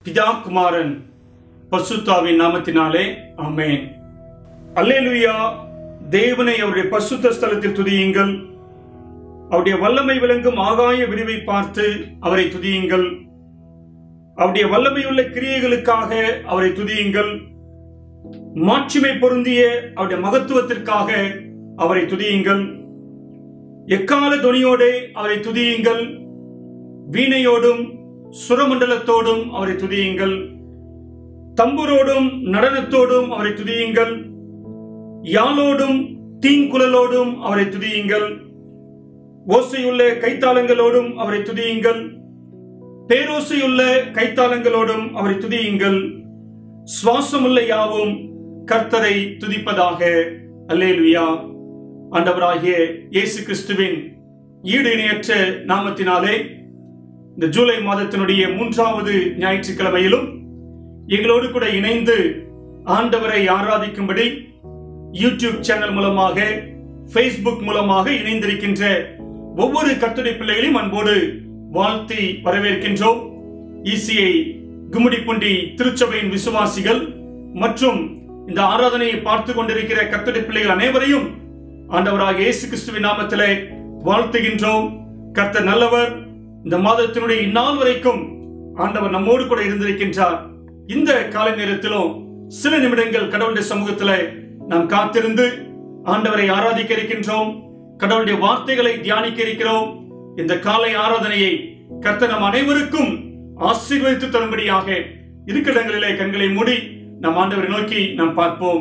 பிதா குமாரன் பசுத்தாவின் நாமத்தினாலே ஆமென் அல்லேலுயா தேவனை அவருடைய பசுத்த ஸ்தலத்தில் துதியுங்கள் அவருடைய வல்லமை விளங்கும் ஆகாய விரிவை பார்த்து அவரை துதியுங்கள் அவருடைய வல்லமையுள்ள கிரியைகளுக்காக அவரை துதியுங்கள் மாட்சிமை பொருந்திய அவருடைய மகத்துவத்திற்காக அவரை துதியுங்கள் எக்கால துணியோடே அவரை துதியுங்கள் வீணையோடும் சுரமண்டலத்தோடும் அவரை துதியுங்கள் தம்புரோடும் நடனத்தோடும் அவரை துதியுங்கள் யாழோடும் தீங்குழலோடும் அவரை துதியுங்கள் ஓசையுள்ள கைத்தாளங்களோடும் அவரை துதியுங்கள் பேரோசையுள்ள கைத்தாளங்களோடும் அவரை துதியுங்கள் சுவாசமுள்ள யாவும் கர்த்தரை துதிப்பதாக அல்லேலுயா ஆண்டவராகிய இயேசு கிறிஸ்துவின் ஈடு இணையற்ற நாமத்தினாலே இந்த ஜூலை மாதத்தினுடைய மூன்றாவது ஞாயிற்றுக்கிழமையிலும் எங்களோடு கூட இணைந்து ஆண்டவரை ஆராதிக்கும்படி யூடியூப் சேனல் மூலமாக ஃபேஸ்புக் மூலமாக இணைந்திருக்கின்ற ஒவ்வொரு கர்த்தருடைய பிள்ளைகளையும் அன்போடு வாழ்த்தி வரவேற்கின்றோம் இசிஐ கும்மிடிப்புண்டி திருச்சபையின் விசுவாசிகள் மற்றும் இந்த ஆராதனையை பார்த்து கொண்டிருக்கிற கர்த்தருடைய பிள்ளைகள் அனைவரையும் ஆண்டவராக இயேசு கிறிஸ்துவின் நாமத்திலே வாழ்த்துகின்றோம் கர்த்தர் நல்லவர் இந்த மாதத்தினுடைய இந்நாள் வரைக்கும் ஆண்டவர் நம்மோடு கூட இருந்திருக்கின்றார் இந்த காலை நேரத்திலும் சில நிமிடங்கள் கடவுளுடைய சமூகத்திலே நாம் காத்திருந்து ஆண்டவரை ஆராதிக்க இருக்கின்றோம் கடவுளுடைய வார்த்தைகளை தியானிக்க இருக்கிறோம் இந்த காலை ஆராதனையை கர்த்தர் நம் அனைவருக்கும் ஆசீர்வதித்து தரும்படியாக இருக்கிடங்களிலே கண்களை மூடி நம் ஆண்டவரை நோக்கி நாம் பார்ப்போம்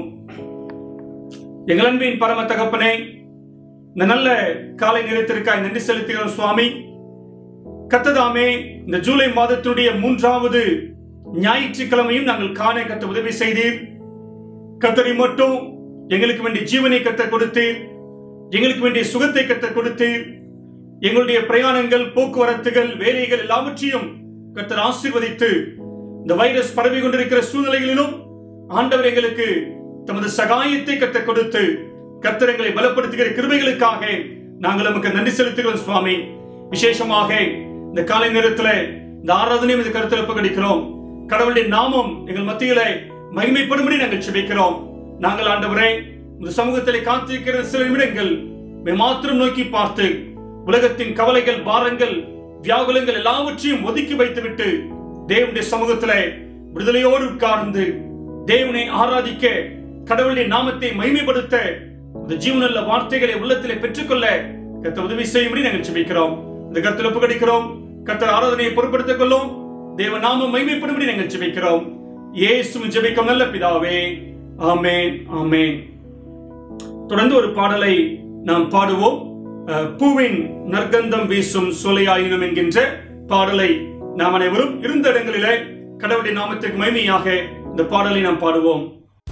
எங்கள் அன்பின் பரம தகப்பனே இந்த நல்ல காலை நேரத்திற்காய் நன்றி செலுத்துகிறோம் சுவாமி கத்ததாமே இந்த ஜூலை மாதத்தினுடைய மூன்றாவது ஞாயிற்றுக்கிழமையும் நாங்கள் காண கத்த உதவி செய்தீர் கத்தரை மட்டும் எங்களுக்கு வேண்டிய ஜீவனை கத்த கொடுத்தீர் எங்களுக்கு வேண்டிய சுகத்தை கத்த கொடுத்தீர் எங்களுடைய பிரயாணங்கள் போக்குவரத்துகள் வேலைகள் எல்லாவற்றையும் கத்தர் ஆசீர்வதித்து இந்த வைரஸ் பரவி கொண்டிருக்கிற சூழ்நிலைகளிலும் ஆண்டவர் எங்களுக்கு தமது சகாயத்தை கத்த கொடுத்து கத்தர் எங்களை பலப்படுத்துகிற கிருபைகளுக்காக நாங்கள் நமக்கு நன்றி செலுத்துகிறோம் சுவாமி விசேஷமாக இந்த காலை நேரத்துல இந்த ஆராதனையும் இந்த கருத்தில் பகடிக்கிறோம் கடவுளுடைய நாமம் எங்கள் மத்தியில மகிமைப்படும்படி நாங்கள் செபிக்கிறோம் நாங்கள் ஆண்டவரே இந்த சமூகத்திலே காத்திருக்கிற சில நிமிடங்கள் உம்மை மாத்திரம் நோக்கி பார்த்து உலகத்தின் கவலைகள் பாரங்கள் வியாகுலங்கள் எல்லாவற்றையும் ஒதுக்கி வைத்துவிட்டு தேவனுடைய சமூகத்திலே விடுதலையோடு உட்கார்ந்து தேவனை ஆராதிக்க கடவுளுடைய நாமத்தை மகிமைப்படுத்த இந்த ஜீவனுள்ள வார்த்தைகளை உள்ளத்திலே பெற்றுக்கொள்ள கத்த உதவி செய்யும்படி நாங்கள் செபிக்கிறோம் இந்த கருத்தில் ஒப்புக்கடிக்கிறோம் கத்தர் ஆராதனையை பொருட்படுத்திக் கொள்ளும் தேவ நாமம் மகிமைப்படும்படி நாங்கள் ஜெபிக்கிறோம் இயேசு ஜெபிக்கும் நல்ல பிதாவே ஆமென் ஆமென் தொடர்ந்து ஒரு பாடலை நாம் பாடுவோம் அஹ், பூவின் நற்கந்தம் வீசும் சோலையாயினும் என்கின்ற பாடலை நாம் அனைவரும் இருந்த இடங்களிலே கடவுளுடைய நாமத்திற்கு மகிமையாக இந்த பாடலை நாம் பாடுவோம்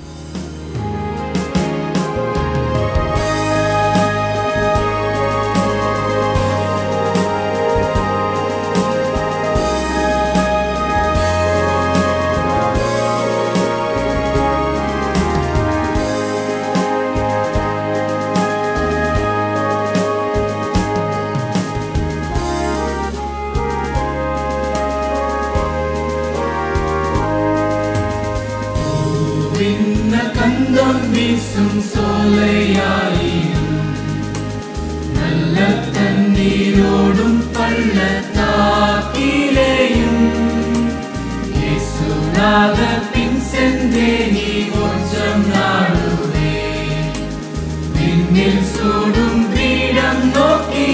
விண்ண கந்தம் வீசும் சோலையாயினும் நல்ல தண்ணீரோடும் பள்ளத்தாக்கிலேயும் இயேசுநாத பின் சென்றே நீ கொஞ்சம் நாடுவே விண்ணில் சூடும் கிரீடம் நோக்கி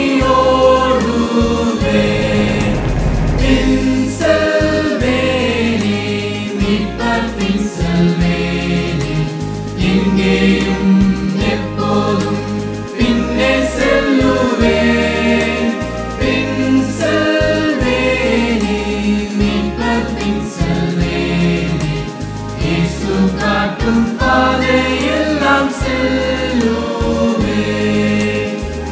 ஓடுவே பின் செல்வேனே மீட்பர் பின் செல்வேனே எங்கேயும் எப்போதும் பின்னே செல்லுவேன் பின் செல்வேனே மீட்பர் பின் செல்வேனே இயேசு காட்டும் பாதையெல்லாம் செல்லுவேன்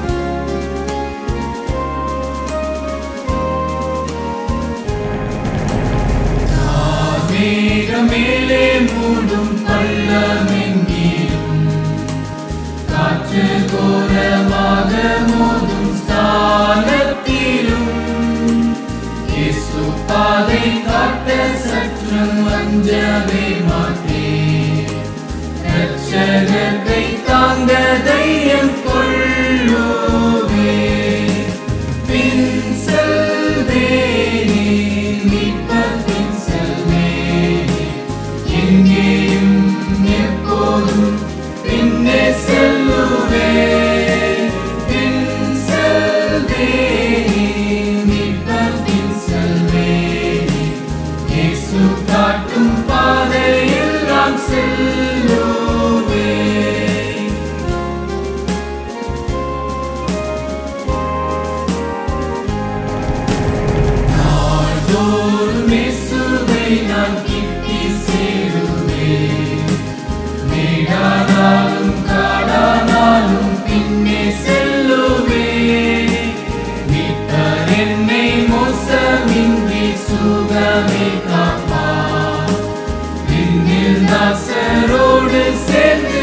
மேகமேலே மூடும் பள்ளமெங்கிலும் காற்று கோரமாக மோதும் ஸ்தானத்திலும் இயேசு பாதை காட்ட சற்று அஞ்சவே மாட்டேன் ரட்சகத்தை தாங்க தைரியம் கொள்ளுவே பின் செல்வேனே மீட்பர் பின் செல்வேனே எங்கேயும் எப்போதும் பின்னே செல்லுவேன் பின் செல்வேனே மீட்பர் பின் செல்வேனே இயேசு காட்டும் பாதையில் நாம் செல்லுவேன் நாள்தோறும் இயேசுவை நான் கிட்டி சேருவேன் மேடானாலும் காடானாலும் பின்னே செல்லுவேன் மீட்பர் என்னை மோசமின்றி சுகமே காப்பார் விண்ணில் தாசரோடு சேர்ந்து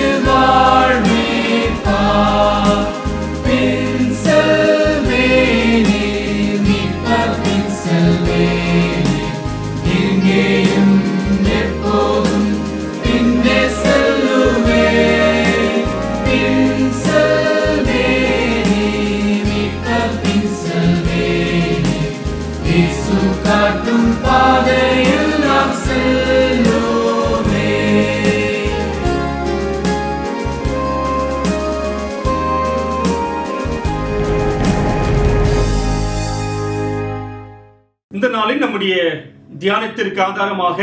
வாழ்வேப்பார் பின் செல்வேனே மீட்பர் பின் செல்வேனே எங்கேயும் எப்போதும் பின்னே செல்லுவேன் பின் செல்வேனே மீட்பர் பின் செல்வேனே இயேசு காட்டும் பாதையில் நாம் செல்லுவே இந்த நாளில் நம்முடைய தியானத்திற்கு ஆதாரமாக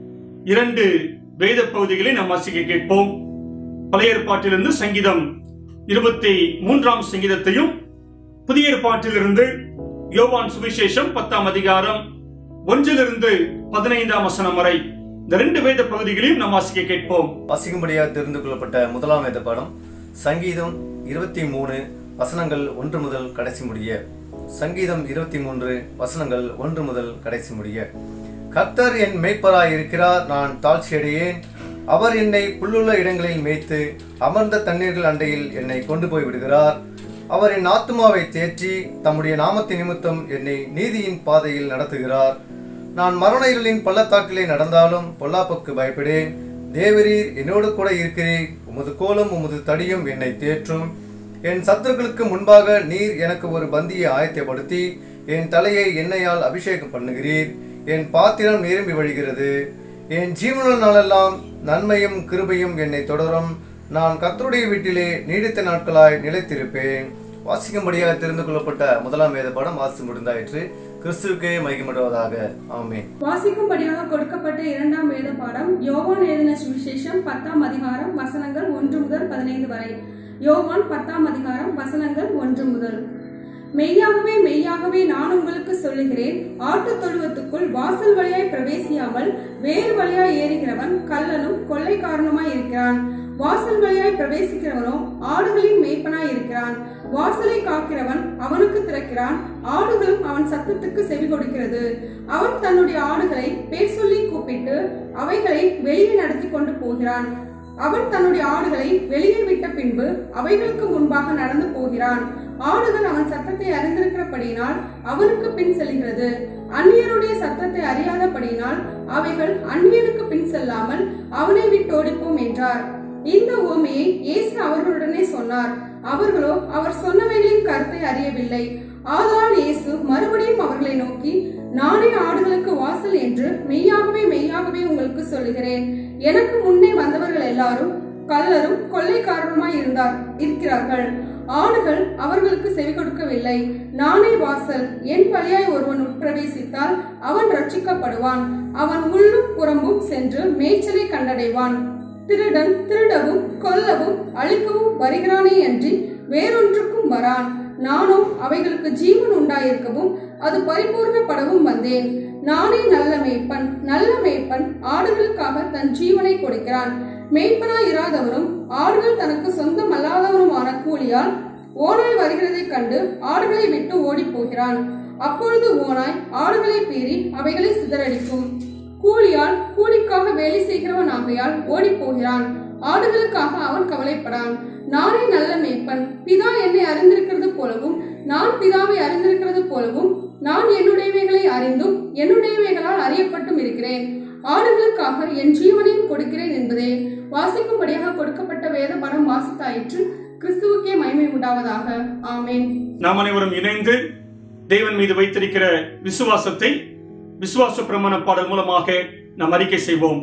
இரண்டு வேத பகுதிகளை நாம் வாசிக்க கேட்போம் பழைய ஏற்பாட்டிலிருந்து சங்கீதம் இருபத்தி மூன்றாம் சங்கீதத்தையும் புதிய ஏற்பாட்டிலிருந்து யோவான் சுவிசேஷம் பத்தாம் அதிகாரம் ஒன்றிலிருந்து பதினைந்தாம் வசனம் வரை இந்த ரெண்டு வேத பகுதிகளையும் நாம் வாசிக்க கேட்போம் வாசிக்கும்படியாக தெரிந்து கொள்ளப்பட்ட முதலாம் வேத பாடம் சங்கீதம் இருபத்தி மூணு வசனங்கள் ஒன்று முதல் கடைசி முடிய சங்கீதம் இருபத்தி மூன்று வசனங்கள் ஒன்று முதல் கடைசி முடிய கர்த்தர் என் மேய்ப்பராய் இருக்கிறார் நான் தாழ்ச்சியடையேன் அவர் என்னை புல்லுள்ள இடங்களில் மேய்த்து அமர்ந்த தண்ணீர்கள் அண்டையில் என்னை கொண்டு போய் விடுகிறார் அவர் என் ஆத்துமாவை தேற்றி தம்முடைய நாமத்தின் நிமித்தம் என்னை நீதியின் பாதையில் நடத்துகிறார் நான் மரண இருளின் பள்ளத்தாக்கிலே நடந்தாலும் பொல்லாப்புக்கு பயப்படேன் தேவரீர் என்னோடு கூட இருக்கிறீர் உமது கோலும் உமது தடியும் என்னை தேற்றும் என் சத்துருக்களுக்கு முன்பாக நீர் எனக்கு ஒரு பந்தியை ஆயத்தப்படுத்தி என் தலையை எண்ணெயால் அபிஷேகம் பண்ணுகிறீர் என் பாத்திரம் நிரம்பி வழிகிறது என் ஜீவன நாளெல்லாம் நன்மையும் கிருபையும் என்னை தொடரும் நான் கர்த்தருடைய வீட்டிலே நீடித்த நாட்களாய் நிலைத்திருப்பேன் வாசிக்கும்படியாக தெரிந்து கொள்ளப்பட்ட முதலாம் வேத பாடம் வாசி முடிந்தாயிற்று கிறிஸ்துவுக்கே மகிமடுவதாக ஆமென் வாசிக்கும்படியாக கொடுக்கப்பட்ட இரண்டாம் வேத பாடம் யோவான் எழுதின சுவிசேஷம் பத்தாம் அதிகாரம் வசனங்கள் ஒன்று முதல் பதினைந்து வரை யோவான் பத்தாம் அதிகாரம் வசனங்கள் ஒன்று முதல் மெய்யாகவே மெய்யாகவே நான் உங்களுக்கு சொல்லுகிறேன் ஆட்டுத் தொழுவத்துக்குள் வாசல் வழியாய் பிரவேசியாமல் வேறு வழியாய் ஏறுகிறவன் கள்ளனும் கொள்ளைக்காரனுமாய் இருக்கிறான் வாசல் வழியாய் பிரவேசிக்கிறவனோ ஆடுகளின் மேய்ப்பனாய் இருக்கிறான் வாசலை காக்கிறவன் அவனுக்கு திறக்கிறான் ஆடுகளும் அவன் சத்தத்துக்கு செவி கொடுக்கிறது அவன் தன்னுடைய ஆடுகளை பேர் சொல்லி கூப்பிட்டு அவைகளை வெளியே நடத்தி கொண்டு போகிறான் அவன் தன்னுடைய ஆடுகளை வெளியே விட்ட பின்பு அவைகளுக்கு முன்பாக நடந்து போகிறான் ஆடுகள் அவன் சத்தத்தை அறிந்திருக்கிறபடியினால் அவனுக்கு பின் செல்கிறது அந்நியருடைய சத்தத்தை அறியாதபடியினால் அவைகள் அந்நியனுக்கு பின் செல்லாமல் அவனை விட்டு ஓடிப்போம் என்றார் இந்த உவமையை இயேசு அவர்களுடனே சொன்னார் அவர்களோ அவர் சொன்னவைகளின் கருத்தை அறியவில்லை ஆதலால் இயேசு மறுபடியும் அவர்களை நோக்கி நானே ஆடுகளுக்கு வாசல் என்று மெய்யாகவே மெய்யாகவே உங்களுக்கு சொல்லுகிறேன் எனக்கு முன்னே வந்தவர்கள் எல்லாரும் கள்ளரும் கொள்ளைக்காரருமாய் இருந்தார் இருக்கிறார்கள் ஆடுகள் அவர்களுக்கு செவி கொடுக்கவில்லை நானே வாசல் என் வழியாய் ஒருவன் உட்பிரவேசித்தால் அவன் ரட்சிக்கப்படுவான் அவன் உள்ளும் புறம்பும் சென்று மேய்ச்சலை கண்டடைவான் திருடன் திருடவும் கொல்லவும் அழிக்கவும் வருகிறானே அன்றி வேறொன்றுக்கும் வரான் நானும் அவைகளுக்கு ஜீவன் உண்டாயிருக்கவும் அது பரிபூர்ணப்படவும் வந்தேன் நானே நல்ல மேய்ப்பன் நல்ல மேய்ப்பன் ஆடுகளுக்காக தன் ஜீவனை கொடுக்கிறான் மேய்ப்பனாய் இராதவனும் ஆடுகள் தனக்கு சொந்தம் அல்லாதவனுமான கூலியால் ஓனாய் வருகிறதைக் கண்டு ஆடுகளை விட்டு ஓடிப் போகிறான் அப்பொழுது ஓனாய் ஆடுகளை பீறி அவைகளை சிதறடிக்கும் கூலியால் கூலிக்காக வேலை செய்கிறவன் ஆகையால் ஓடிப் போகிறான் ஆடுகளுக்காக அவன் கவலைப்படான் நானே நல்ல மேய்ப்பன் பிதா என்னை அறிந்திருக்கிறது போலவும் நான் பிதாவை அறிந்திருக்கிறது போலவும் நான் என்னுடையவைகளை அறிந்தும் என்னுடையவைகளால் அறியப்பட்டும் இருக்கிறேன் ஆடுகளுக்காக என் ஜீவனையும் கொடுக்கிறேன் என்பதே வாசிக்கும்படியாக கொடுக்கப்பட்ட வேத படம் வாசித்தாயிற்று கிறிஸ்துவுக்கே மகிமை உண்டாவதாக ஆமென் நாம் அனைவரும் இணைந்து தேவன் மீது வைத்திருக்கிற விசுவாசத்தை விசுவாச பிரமாண பாடல் மூலமாக நாம் அறிக்கை செய்வோம்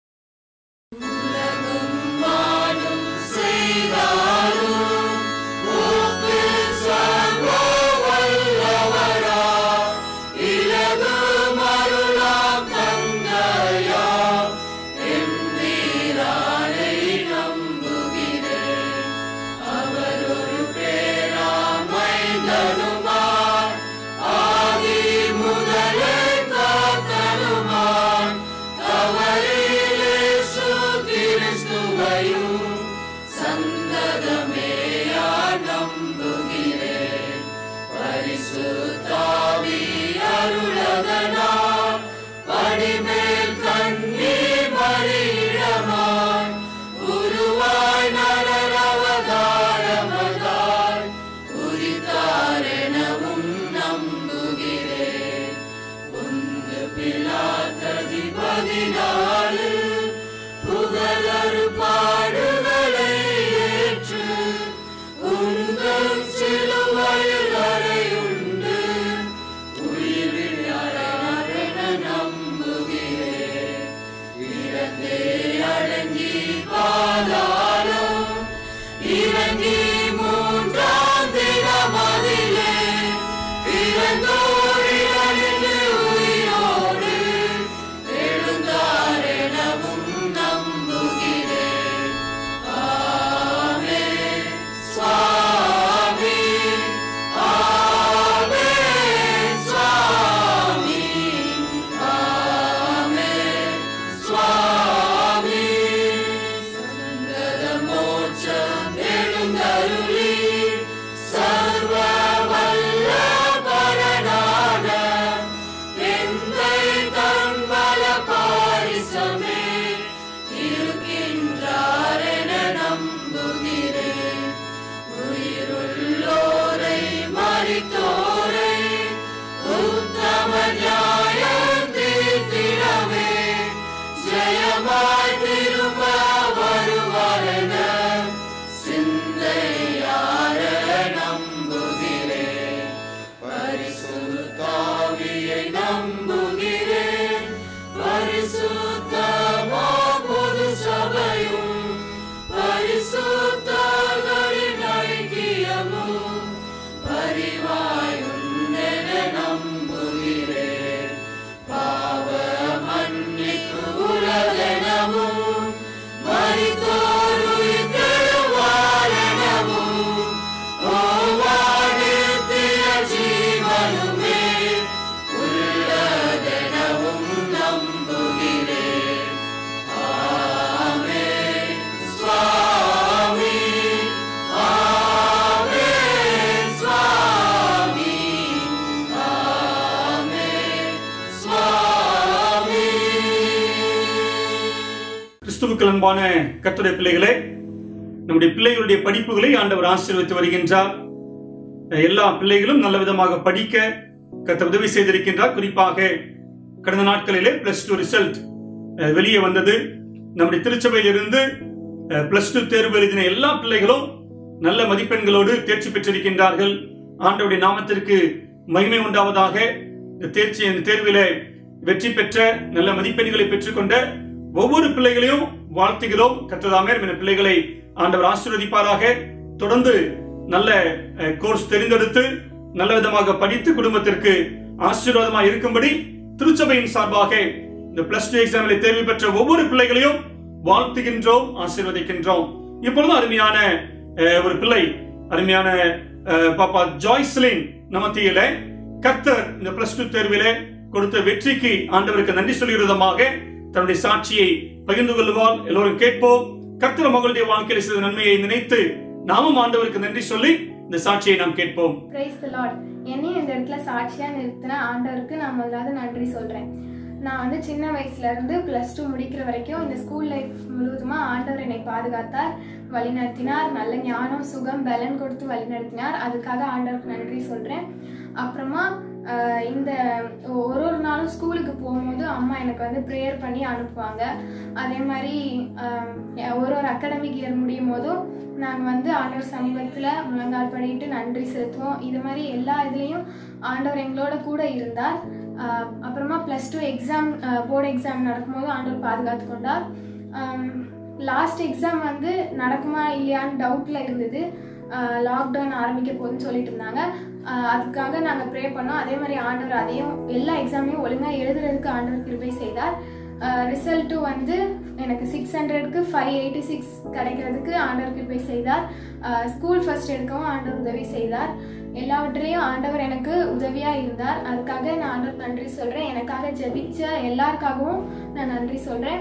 கிறிஸ்துவுக்கு அன்பான கர்த்தருடைய பிள்ளைகளே நம்முடைய பிள்ளைகளுடைய படிப்புகளை ஆண்டவர் ஆசீர்வதித்து வருகின்றார் எல்லா பிள்ளைகளும் நல்ல விதமாக படிக்க கர்த்தர் உதவி செய்திருக்கின்றார் குறிப்பாக கடந்த நாட்களிலே பிளஸ் டூ ரிசல்ட் வெளியே வந்தது நம்முடைய திருச்சபையிலிருந்து பிளஸ் டூ தேர்வு எழுதின எல்லா பிள்ளைகளும் நல்ல மதிப்பெண்களோடு தேர்ச்சி பெற்றிருக்கின்றார்கள் ஆண்டவருடைய நாமத்திற்கு மகிமை உண்டாவதாக இந்த தேர்ச்சி இந்த தேர்விலே வெற்றி பெற்ற நல்ல மதிப்பெண்களை பெற்றுக்கொண்ட ஒவ்வொரு பிள்ளைகளையும் வாழ்த்துகிறோம் கத்ததாமே இந்த பிள்ளைகளை ஆண்டவர் ஆசீர்வதிப்பாராக தொடர்ந்து நல்ல கோர்ஸ் தெரிந்தெடுத்து நல்ல விதமாக படித்து குடும்பத்திற்கு ஆசீர்வாதமாக இருக்கும்படி திருச்சபையின் சார்பாக இந்த பிளஸ் டூ எக்ஸாமில் தேர்வு பெற்ற ஒவ்வொரு பிள்ளைகளையும் வாழ்த்துகின்றோம் ஆசீர்வதிக்கின்றோம் இப்பொழுது அருமையான அஹ், ஒரு பிள்ளை அருமையான அஹ், பாப்பா ஜாய்ஸ்லின் நமத்தியில கர்த்தர் இந்த பிளஸ் டூ தேர்விலே கொடுத்த வெற்றிக்கு ஆண்டவருக்கு நன்றி சொல்கிற விதமாக தன்னுடைய சாட்சியை பகிர்ந்து கொள்வால் எல்லோரும் கேட்போம் கர்த்தர் மகளுடைய வாழ்க்கையில் செய்த நன்மையை நினைத்து நாமும் ஆண்டவருக்கு நன்றி சொல்லி இந்த சாட்சியை நாம் கேட்போம் பிரைஸ் த லார்ட் என்னையும் இந்த இடத்துல சாட்சியா நிறுத்தின ஆண்டவருக்கு நான் முதலாவது நன்றி சொல்றேன் நான் வந்து சின்ன வயசுல இருந்து ப்ளஸ் டூ முடிக்கிற வரைக்கும் இந்த ஸ்கூல் லைஃப் முழுவதுமா ஆண்டவர் என்னை பாதுகாத்தார் வழிநடத்தினார் நல்ல ஞானம் சுகம் பலன் கொடுத்து வழிநடத்தினார் அதுக்காக ஆண்டவருக்கு நன்றி சொல்றேன் அப்புறமா ஆஹ் இந்த ஒரு ஒரு நாளும் ஸ்கூலுக்கு போகும்போது அம்மா எனக்கு வந்து ப்ரேயர் பண்ணி அனுப்புவாங்க அதே மாதிரி ஆஹ் ஒரு ஒரு அகாடமிக் இயர் முடியும் போதும் நாங்கள் வந்து ஆண்டவர் சமீபத்தில் முழங்கால் பண்ணிட்டு நன்றி செலுத்துவோம் இது மாதிரி எல்லா இதுலேயும் ஆண்டவர் எங்களோட கூட இருந்தார் ஆஹ் அப்புறமா plus two exam board exam நடக்கும்போது ஆண்டவர் பாதுகாத்து கொண்டார் லாஸ்ட் எக்ஸாம் வந்து நடக்குமா இல்லையான்னு டவுட்டில் இருந்தது லாக்டவுன் ஆரம்பிக்க போகுதுன்னு சொல்லிட்டு இருந்தாங்க ஆஹ் அதுக்காக நாங்கள் ப்ரே பண்ணோம் அதே மாதிரி ஆண்டவர் அதையும் எல்லா எக்ஸாமையும் ஒழுங்காக எழுதுறதுக்கு ஆண்டவர் கிருபை செய்தார் ரிசல்ட்டும் வந்து எனக்கு சிக்ஸ் ஹண்ட்ரட்க்கு ஃபைவ் எயிட்டி சிக்ஸ் கிடைக்கிறதுக்கு ஆண்டவர் கிருபை செய்தார் ஸ்கூல் ஃபர்ஸ்ட் எடுக்கவும் ஆண்டவர் உதவி செய்தார் எல்லாவற்றிலையும் ஆண்டவர் எனக்கு உதவியாக இருந்தார் அதுக்காக நான் ஆண்டவர் நன்றி சொல்கிறேன் எனக்காக ஜெபிச்ச எல்லாருக்காகவும் நான் நன்றி சொல்கிறேன்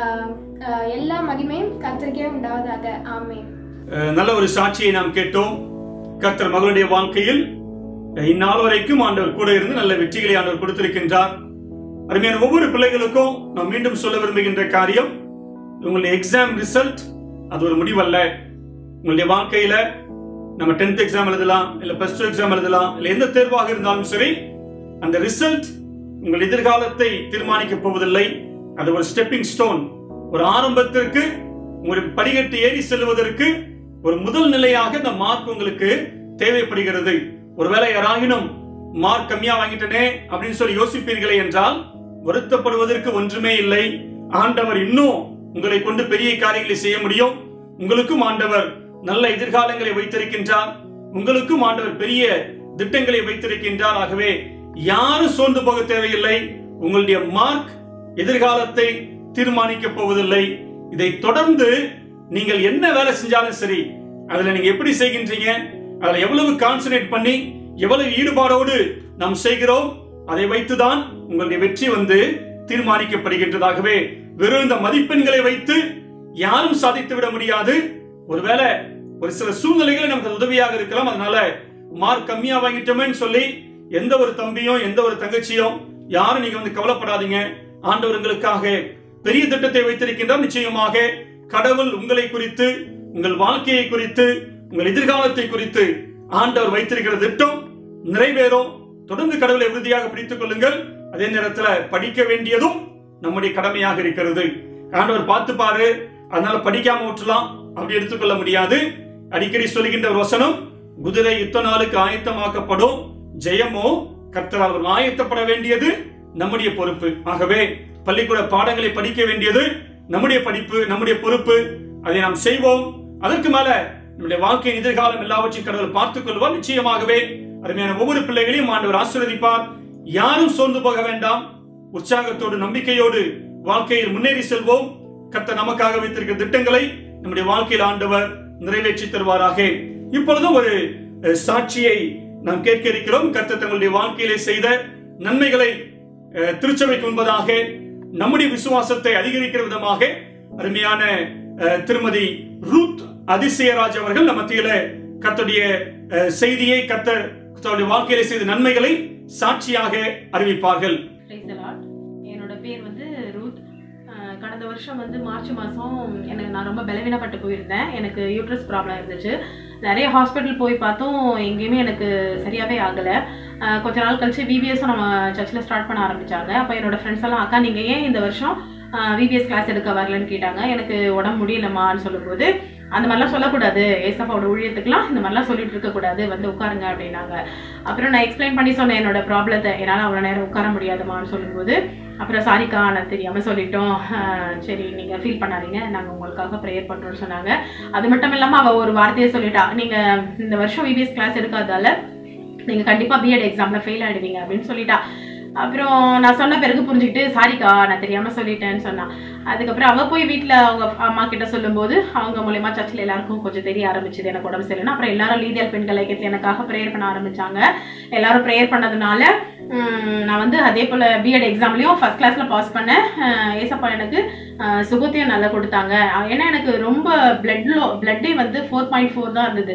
எல்லா மகிமையும் கத்திரிக்கே உண்டாவதாக ஆமென் அஹ் நல்ல ஒரு சாட்சியை நாம் கேட்டோம் கர்த்தர் மகளுடைய வாழ்க்கையில் அஹ் இந்நாள் வரைக்கும் ஆண்டவர் கூட இருந்து நல்ல வெற்றிகளை ஆண்டவர் கொடுத்திருக்கின்றார் அருமையான ஒவ்வொரு பிள்ளைகளுக்கும் நான் மீண்டும் சொல்ல விரும்புகின்ற காரியம் உங்களுடைய எக்ஸாம் ரிசல்ட் அது ஒரு முடிவல்ல உங்களுடைய வாழ்க்கையில நம்ம டென்த் எக்ஸாம் எழுதலாம் இல்ல பிளஸ் டூ எக்ஸாம் எழுதலாம் இல்ல எந்த தேர்வாக இருந்தாலும் சரி அந்த ரிசல்ட் உங்கள் எதிர்காலத்தை தீர்மானிக்க போவதில்லை அது ஒரு ஸ்டெப்பிங் ஸ்டோன் ஒரு ஆரம்பத்திற்கு ஒரு படிக்கட்டு ஏறி செல்வதற்கு ஒரு முதல் நிலையாக இந்த மார்க் உங்களுக்கு தேவைப்படுகிறது ஒருவேளை யாராகினும் மார்க் கம்மியா வாங்கிட்டனே அப்படின்னு சொல்லி யோசிப்பீர்களே என்றால் வருத்தப்படுவதற்கு ஒன்றுமே இல்லை ஆண்டவர் இன்னும் உங்களை கொண்டு பெரிய காரியங்களை செய்ய முடியும் உங்களுக்கும் ஆண்டவர் நல்ல எதிர்காலங்களை வைத்திருக்கின்றார் உங்களுக்கும் ஆண்டவர் பெரிய திட்டங்களை வைத்திருக்கின்றார் ஆகவே யாரும் சோர்ந்து போக தேவையில்லை உங்களுடைய மார்க் எதிர்காலத்தை தீர்மானிக்க போவதில்லை இதை தொடர்ந்து நீங்கள் என்ன வேலை செஞ்சாலும் சரி அதுல நீங்க எப்படி செய்கின்றீங்க அதுல எவ்வளவு கான்சன்ட்ரேட் பண்ணி எவ்வளவு ஈடுபாடோடு நாம் செய்கிறோம் அதை வைத்துதான் உங்களுடைய வெற்றி வந்து தீர்மானிக்கப்படுகின்றதாகவே வெறும் இந்த மதிப்பெண்களை வைத்து யாரும் சாதித்து விட முடியாது ஒருவேளை ஒரு சில சூழ்நிலைகள் நமக்கு அது உதவியாக இருக்கலாம் அதனால மார்க் கம்மியா வாங்கிட்டோமேன்னு சொல்லி எந்த ஒரு தம்பியும் எந்த ஒரு தங்கச்சியும் யாரும் நீங்க வந்து கவலைப்படாதீங்க ஆண்டவர் உங்களுக்காக பெரிய திட்டத்தை வைத்திருக்கின்றார் நிச்சயமாக கடவுள் உங்களை குறித்து உங்கள் வாழ்க்கையை குறித்து உங்கள் எதிர்காலத்தை குறித்து ஆண்டவர் வைத்திருக்கிற திட்டம் நிறைவேறும் தொடர்ந்து கடவுளை உறுதியாக பிடித்துக் கொள்ளுங்கள் அதே நேரத்துல படிக்க வேண்டியதும் நம்முடைய கடமையாக இருக்கிறது ஆண்டவர் பார்த்து பாரு அதனால படிக்காம விட்டுலாம் அப்படி எடுத்துக்கொள்ள முடியாது அடிக்கடி சொல்லுகின்ற ஒரு வசனம் குதிரை யுத்த நாளுக்கு ஆயத்தமாக்கப்படும் ஜெயமோ கர்த்தரால் அவர்கள் ஆயத்தப்பட வேண்டியது நம்முடைய பொறுப்பு ஆகவே பள்ளிக்கூட பாடங்களை படிக்க வேண்டியது நம்முடைய படிப்பு நம்முடைய பொறுப்பு அதை நாம் செய்வோம் அதற்கு மேல நம்முடைய வாழ்க்கையின் எதிர்காலம் எல்லாவற்றையும் கடவுள் பார்த்துக் கொள்வார் நிச்சயமாகவே அருமையான ஒவ்வொரு பிள்ளைகளையும் ஆண்டவர் ஆசீர்வதிப்பார் யாரும் சோர்ந்து போக வேண்டாம் உற்சாகத்தோடு நம்பிக்கையோடு வாழ்க்கையில் முன்னேறி செல்வோம் கர்த்தர் நமக்காக வைத்திருக்கிற திட்டங்களை நம்முடைய வாழ்க்கையில் ஆண்டவர் நிறைவேற்றி தருவாராக இப்பொழுதும் ஒரு அஹ், சாட்சியை நாம் கேட்க இருக்கிறோம் கர்த்தர் தங்களுடைய வாழ்க்கையிலே செய்த நன்மைகளை அஹ், திருச்சபைக்கு முன்பதாக நம்முடைய விசுவாசத்தை அதிகரிக்கிற விதமாக அருமையான அஹ், திருமதி ரூத் அதிசயராஜ் அவர்கள் நம்ம மத்தியில கர்த்தருடைய அஹ், செய்தியை கர்த்தர் தன்னுடைய வாழ்க்கையில செய்த நன்மைகளை சாட்சியாக அறிவிப்பார்கள் Praise the Lord. என்னோட பேர் வந்து ரூத் அஹ் கடந்த வருஷம் வந்து மார்ச் மாதம் எனக்கு நான் ரொம்ப பலவீனப்பட்டு போயிருந்தேன் எனக்கு யூட்ரஸ் ப்ராப்ளம் இருந்துச்சு நிறைய ஹாஸ்பிட்டல் போய் பார்த்தோம் எங்கேயுமே எனக்கு சரியாகவே ஆகலை கொஞ்ச நாள் கழிச்சு விபிஎஸும் நம்ம சர்ச்சில் ஸ்டார்ட் பண்ண ஆரம்பிச்சாங்க அப்போ என்னோட ஃப்ரெண்ட்ஸ் எல்லாம் அக்கா நீங்கள் ஏன் இந்த வருஷம் விபிஎஸ் கிளாஸ் எடுக்க வரலன்னு கேட்டாங்க எனக்கு உடம்பு முடியலம்மான்னு சொல்லும்போது அந்த மாதிரிலாம் சொல்லக்கூடாது ஏசப்பாவோட ஊழியத்துக்குலாம் இந்த மாதிரிலாம் சொல்லிட்டு இருக்கக்கூடாது வந்து உட்காருங்க அப்படின்னாங்க அப்புறம் நான் எக்ஸ்பிளைன் பண்ணி சொன்னேன் என்னோட ப்ராப்ளத்தை என்னால் அவ்வளோ நேரம் உட்கார முடியாதுமான்னு சொல்லும்போது அப்புறம் சாரிக்கா நான் தெரியாமல் சொல்லிட்டோம் ஆஹ் சரி நீங்கள் ஃபீல் பண்ணாதீங்க நாங்கள் உங்களுக்காக ப்ரேயர் பண்ணுறோம்னு சொன்னாங்க அது மட்டும் இல்லாமல் அவள் ஒரு வார்த்தையை சொல்லிட்டா நீங்கள் இந்த வருஷம் விபிஎஸ் கிளாஸ் எடுக்காதால நீங்கள் கண்டிப்பாக பிஎட் எக்ஸாமில் ஃபெயில் ஆகிடுவீங்க அப்படின்னு சொல்லிட்டா அப்புறம் நான் சொன்ன பிறகு புரிஞ்சுக்கிட்டு சாரிக்கா நான் தெரியாமல் சொல்லிட்டேன்னு சொன்னான் அதுக்கப்புறம் அவள் போய் வீட்டில் அவங்க அம்மா கிட்ட சொல்லும்போது அவங்க மூலயமா சர்ச்சில் எல்லாருக்கும் கொஞ்சம் தெரிய ஆரம்பிச்சது எனக்கு உடம்பு சரியில்லைன்னா அப்புறம் எல்லாரும் லீதியல் பெண்கள் ஐக்கியத்தில் எனக்காக ப்ரேயர் பண்ண ஆரம்பிச்சாங்க எல்லாரும் ப்ரேயர் பண்ணதுனால உம், நான் வந்து அதே போல் பிஎட் எக்ஸாம்லேயும் ஃபஸ்ட் கிளாஸில் பாஸ் பண்ணேன் அஹ் ஏசப்பா எனக்கு அஹ் சுகத்தையும் நல்லா கொடுத்தாங்க அஹ் ஏன்னா எனக்கு ரொம்ப பிளட்லோ பிளட்டே வந்து ஃபோர் பாயிண்ட் ஃபோர் தான் இருந்தது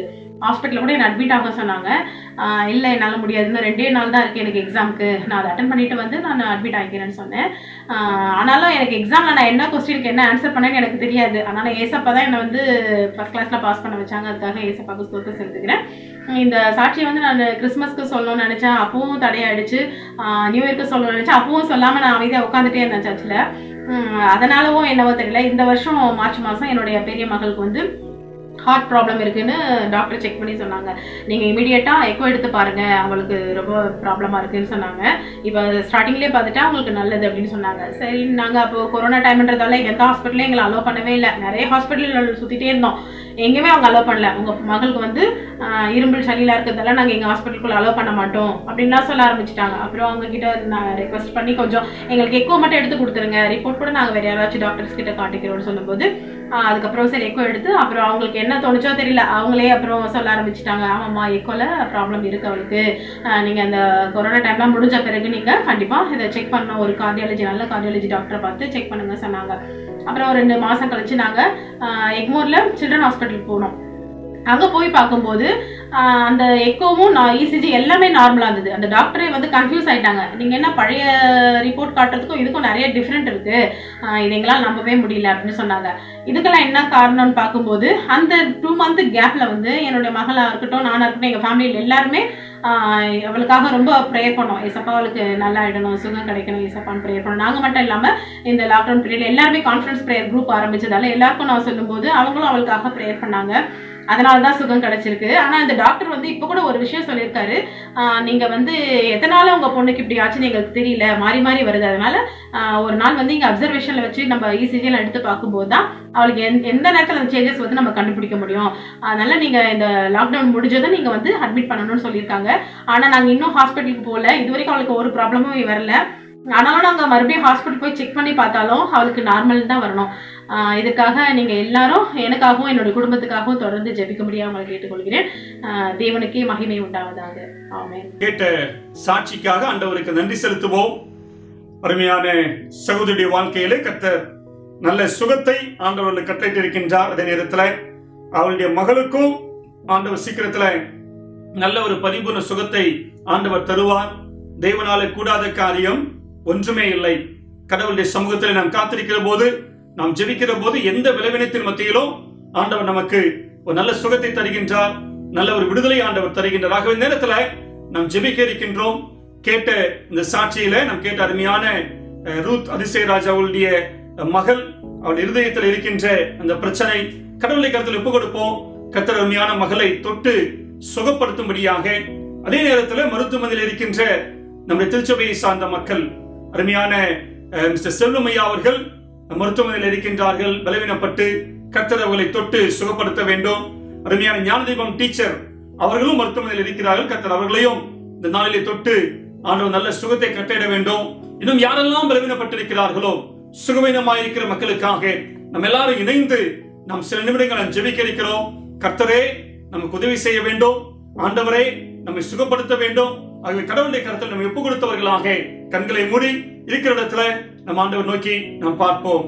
ஹாஸ்பிட்டலில் கூட என்ன அட்மிட் ஆக சொன்னாங்க ஆஹ் இல்லை என்னால் முடியாது இன்னும் ரெண்டே நாள் தான் இருக்குது எனக்கு எக்ஸாமுக்கு நான் அதை அட்டன் பண்ணிட்டு வந்து நான் அட்மிட் ஆகிக்கிறேன்னு சொன்னேன் ஆஹ் ஆனாலும் எனக்கு எக்ஸாமில் நான் என்ன கொஸ்டினுக்கு என்ன ஆன்சர் பண்ணேன்னு எனக்கு தெரியாது அதனால் ஏசப்பா தான் என்னை வந்து ஃபஸ்ட் கிளாஸில் பாஸ் பண்ண வச்சாங்க அதுக்காக ஏசப்பாவுக்கு ஸ்தோத்திரம் செலுத்துக்கிறேன் இந்த சாட்சியை வந்து நான் கிறிஸ்மஸ்க்கு சொல்லணும்னு நினச்சேன் அப்பவும் தடையாயிடுச்சு ஆஹ் நியூ இயர்க்கு சொல்லணும்னு நினச்சேன் அப்பவும் சொல்லாமல் நான் அமைதியாக உட்காந்துட்டே இருந்தேன் சர்ச்சில் அதனாலவும் என்னவோ தெரியல இந்த வருஷம் மார்ச் மாதம் என்னுடைய பெரிய மகளுக்கு வந்து ஹார்ட் ப்ராப்ளம் இருக்குன்னு டாக்டர் செக் பண்ணி சொன்னாங்க நீங்கள் இமீடியட்டாக எக்கோ எடுத்து பாருங்க அவங்களுக்கு ரொம்ப ப்ராப்ளமாக இருக்குன்னு சொன்னாங்க இப்போ ஸ்டார்டிங்லேயே பார்த்துட்டா அவங்களுக்கு நல்லது அப்படின்னு சொன்னாங்க சரி நாங்கள் அப்போ கொரோனா டைம்ன்றதால எந்த ஹாஸ்பிட்டலையும் எங்களை அலோவ் பண்ணவே இல்லை நிறைய ஹாஸ்பிட்டல் சுற்றிட்டே இருந்தோம் எங்கேயுமே அவங்க அலோவ் பண்ணல உங்கள் மகளுக்கு வந்து ஆஹ், இரும்பல் சளியில் இருக்கிறதால நாங்கள் எங்கள் ஹாஸ்பிட்டலுக்குள்ள அலோவ் பண்ண மாட்டோம் அப்படின்லாம் சொல்ல ஆரம்பிச்சிட்டாங்க அப்புறம் அவங்க கிட்ட நான் ரெக்வஸ்ட் பண்ணி கொஞ்சம் எங்களுக்கு எக்கோ மட்டும் எடுத்து கொடுத்துருங்க ரிப்போர்ட் கூட நாங்கள் வேறு யாராச்சும் டாக்டர்ஸ் கிட்ட காட்டிக்கிறோம்னு சொல்லும்போது ஆஹ், அதுக்கப்புறம் சரி எக்கோ எடுத்து அப்புறம் அவங்களுக்கு என்ன தோணுச்சோ தெரியல அவங்களே அப்புறம் சொல்ல ஆரம்பிச்சிட்டாங்க ஆமாம்மா எக்கோல ப்ராப்ளம் இருக்கு அவளுக்கு ஆஹ், நீங்க அந்த கொரோனா டைம்லாம் முடிஞ்ச பிறகு நீங்க கண்டிப்பா இதை செக் பண்ணணும் ஒரு கார்டியாலஜி நல்ல கார்டியாலஜி டாக்டரை பார்த்து செக் பண்ணுங்க சொன்னாங்க அப்புறம் ஒரு ரெண்டு மாசம் கழிச்சு நாங்க ஆஹ், எக்மோர்ல சில்ட்ரன் ஹாஸ்பிட்டல் போனோம் அங்க போய் பார்க்கும்போது ஆஹ், அந்த எக்கோவும் நான் இசிஜி எல்லாமே நார்மலா இருந்தது அந்த டாக்டரே வந்து கன்ஃபியூஸ் ஆயிட்டாங்க நீங்க என்ன பழைய ரிப்போர்ட் காட்டுறதுக்கும் இதுக்கும் நிறைய டிஃப்ரெண்ட் இருக்கு ஆஹ், இது எங்களால் நம்பவே முடியல அப்படின்னு சொன்னாங்க இதுக்கெல்லாம் என்ன காரணம்னு பார்க்கும்போது அந்த டூ மந்த் கேப்ல வந்து என்னுடைய மகளா இருக்கட்டும் நானா இருக்கட்டும் எங்க ஃபேமிலியில் எல்லாருமே ஆஹ், அவளுக்காக ரொம்ப ப்ரேயர் பண்ணோம் ஏசப்பா அவளுக்கு நல்லா ஆயிடணும் சுகம் கிடைக்கணும் ஏசப்பான்னு ப்ரேயர் பண்ணோம் நாங்க மட்டும் இல்லாம இந்த லாக்டவுன் பீரியட் எல்லாருமே கான்ஃபரன்ஸ் ப்ரேயர் குரூப் ஆரம்பிச்சதால எல்லாருக்கும் நான் சொல்லும்போது அவங்களும் அவளுக்காக ப்ரேயர் பண்ணாங்க அதனால தான் சுகம் கிடைச்சிருக்கு ஆனா இந்த டாக்டர் வந்து இப்போ கூட ஒரு விஷயம் சொல்லியிருக்காரு ஆஹ், நீங்க வந்து எதனால உங்க பொண்ணுக்கு இப்படி ஆச்சுன்னு எங்களுக்கு தெரியல மாறி மாறி வருது அதனால ஆஹ், ஒரு நாள் வந்து இங்க அப்சர்வேஷன்ல வச்சு நம்ம இசிஜியில் எடுத்து பார்க்கும்போது தான் அவளுக்கு எந்த- எந்த நேரத்தில் அந்த சேஞ்சஸ் வந்து நம்ம கண்டுபிடிக்க முடியும் அதனால நீங்க இந்த லாக்டவுன் முடிஞ்சதும் நீங்க வந்து அட்மிட் பண்ணணும்னு சொல்லியிருக்காங்க ஆனா நாங்க இன்னும் ஹாஸ்பிட்டலுக்கு போகல இது வரைக்கும் அவளுக்கு ஒரு ப்ராப்ளமும் வரல ஆனாலும் நாங்க மறுபடியும் ஹாஸ்பிட்டல் போய் செக் பண்ணி பார்த்தாலும் அவளுக்கு நார்மல் தான் வரணும் ஆஹ் இதுக்காக நீங்க எல்லாரும் எனக்காகவும் என்னுடைய குடும்பத்துக்காகவும் தொடர்ந்து ஜெபிக்க முடியாது உங்களை கேட்டுக்கொள்கிறேன் ஆஹ் தேவனுக்கே மகிமை உண்டாவதாக ஆமென் கேட்ட சாட்சிக்காக ஆண்டவருக்கு நன்றி செலுத்துவோம் அருமையான சகோதரியுடைய வாழ்க்கையிலே கர்த்தர் நல்ல சுகத்தை ஆண்டவர்களுக்கு கட்டளையிட்டு இருக்கின்றார் அதே நேரத்தில் அவளுடைய மகளுக்கும் ஆண்டவர் சீக்கிரத்துல நல்ல ஒரு பரிபூர்ண சுகத்தை ஆண்டவர் தருவார் தேவனாலே கூடாத காரியம் ஒன்றுமே இல்லை கடவுளுடைய சமூகத்தில் நாம் காத்திருக்கிற போது நாம் ஜெபிக்கிற போது எந்த விளைவினத்தின் மத்தியிலும் ஆண்டவர் நமக்கு ஒரு நல்ல சுகத்தை தருகின்றார் நல்ல ஒரு விடுதலை ஆண்டவர் தருகின்றார் ஆகவே இந்த நேரத்துல நாம் ஜெபிக்க இருக்கின்றோம் கேட்ட இந்த சாட்சியில நாம் கேட்ட அருமையான அஹ், ரூத் அதிசயராஜ் அவளுடைய அஹ், மகள் அவள் இருதயத்தில் இருக்கின்ற அந்த பிரச்சனை கடவுளை கருத்தில் ஒப்பு கொடுப்போம் கர்த்தர் அருமையான மகளை தொட்டு சுகப்படுத்தும்படியாக அதே நேரத்தில் மருத்துவமனையில் இருக்கின்ற நம்முடைய திருச்சபையை சார்ந்த மக்கள் அருமையான அஹ், மிஸ்டர் செல்வமையா அவர்கள் மருத்துவமனையில் இருக்கின்றார்கள் பலவீனப்பட்டு கர்த்தர் அவர்களை தொட்டு சுகப்படுத்த வேண்டும் அருமையான ஞானதீபம் டீச்சர் அவர்களும் மருத்துவமனையில் இருக்கிறார்கள் கர்த்தர் அவர்களையும் இந்த நாளிலே தொட்டு ஆண்டவர் நல்ல சுகத்தை கட்டிட வேண்டும் இன்னும் யாரெல்லாம் பலவீனப்பட்டிருக்கிறார்களோ சுகவீனமாயிருக்கிற மக்களுக்காக நம்ம எல்லாரும் இணைந்து நாம் சில நிமிடங்கள் நாம் ஜெபிக்க இருக்கிறோம் கர்த்தரே நமக்கு உதவி செய்ய வேண்டும் ஆண்டவரே நம்மை சுகப்படுத்த வேண்டும் ஆகவே கடவுளுடைய கருத்தில் நம்ம ஒப்பு கொடுத்தவர்களாக கண்களை மூடி இருக்கிற இடத்துல நம்ம ஆண்டவர் நோக்கி நாம் பார்ப்போம்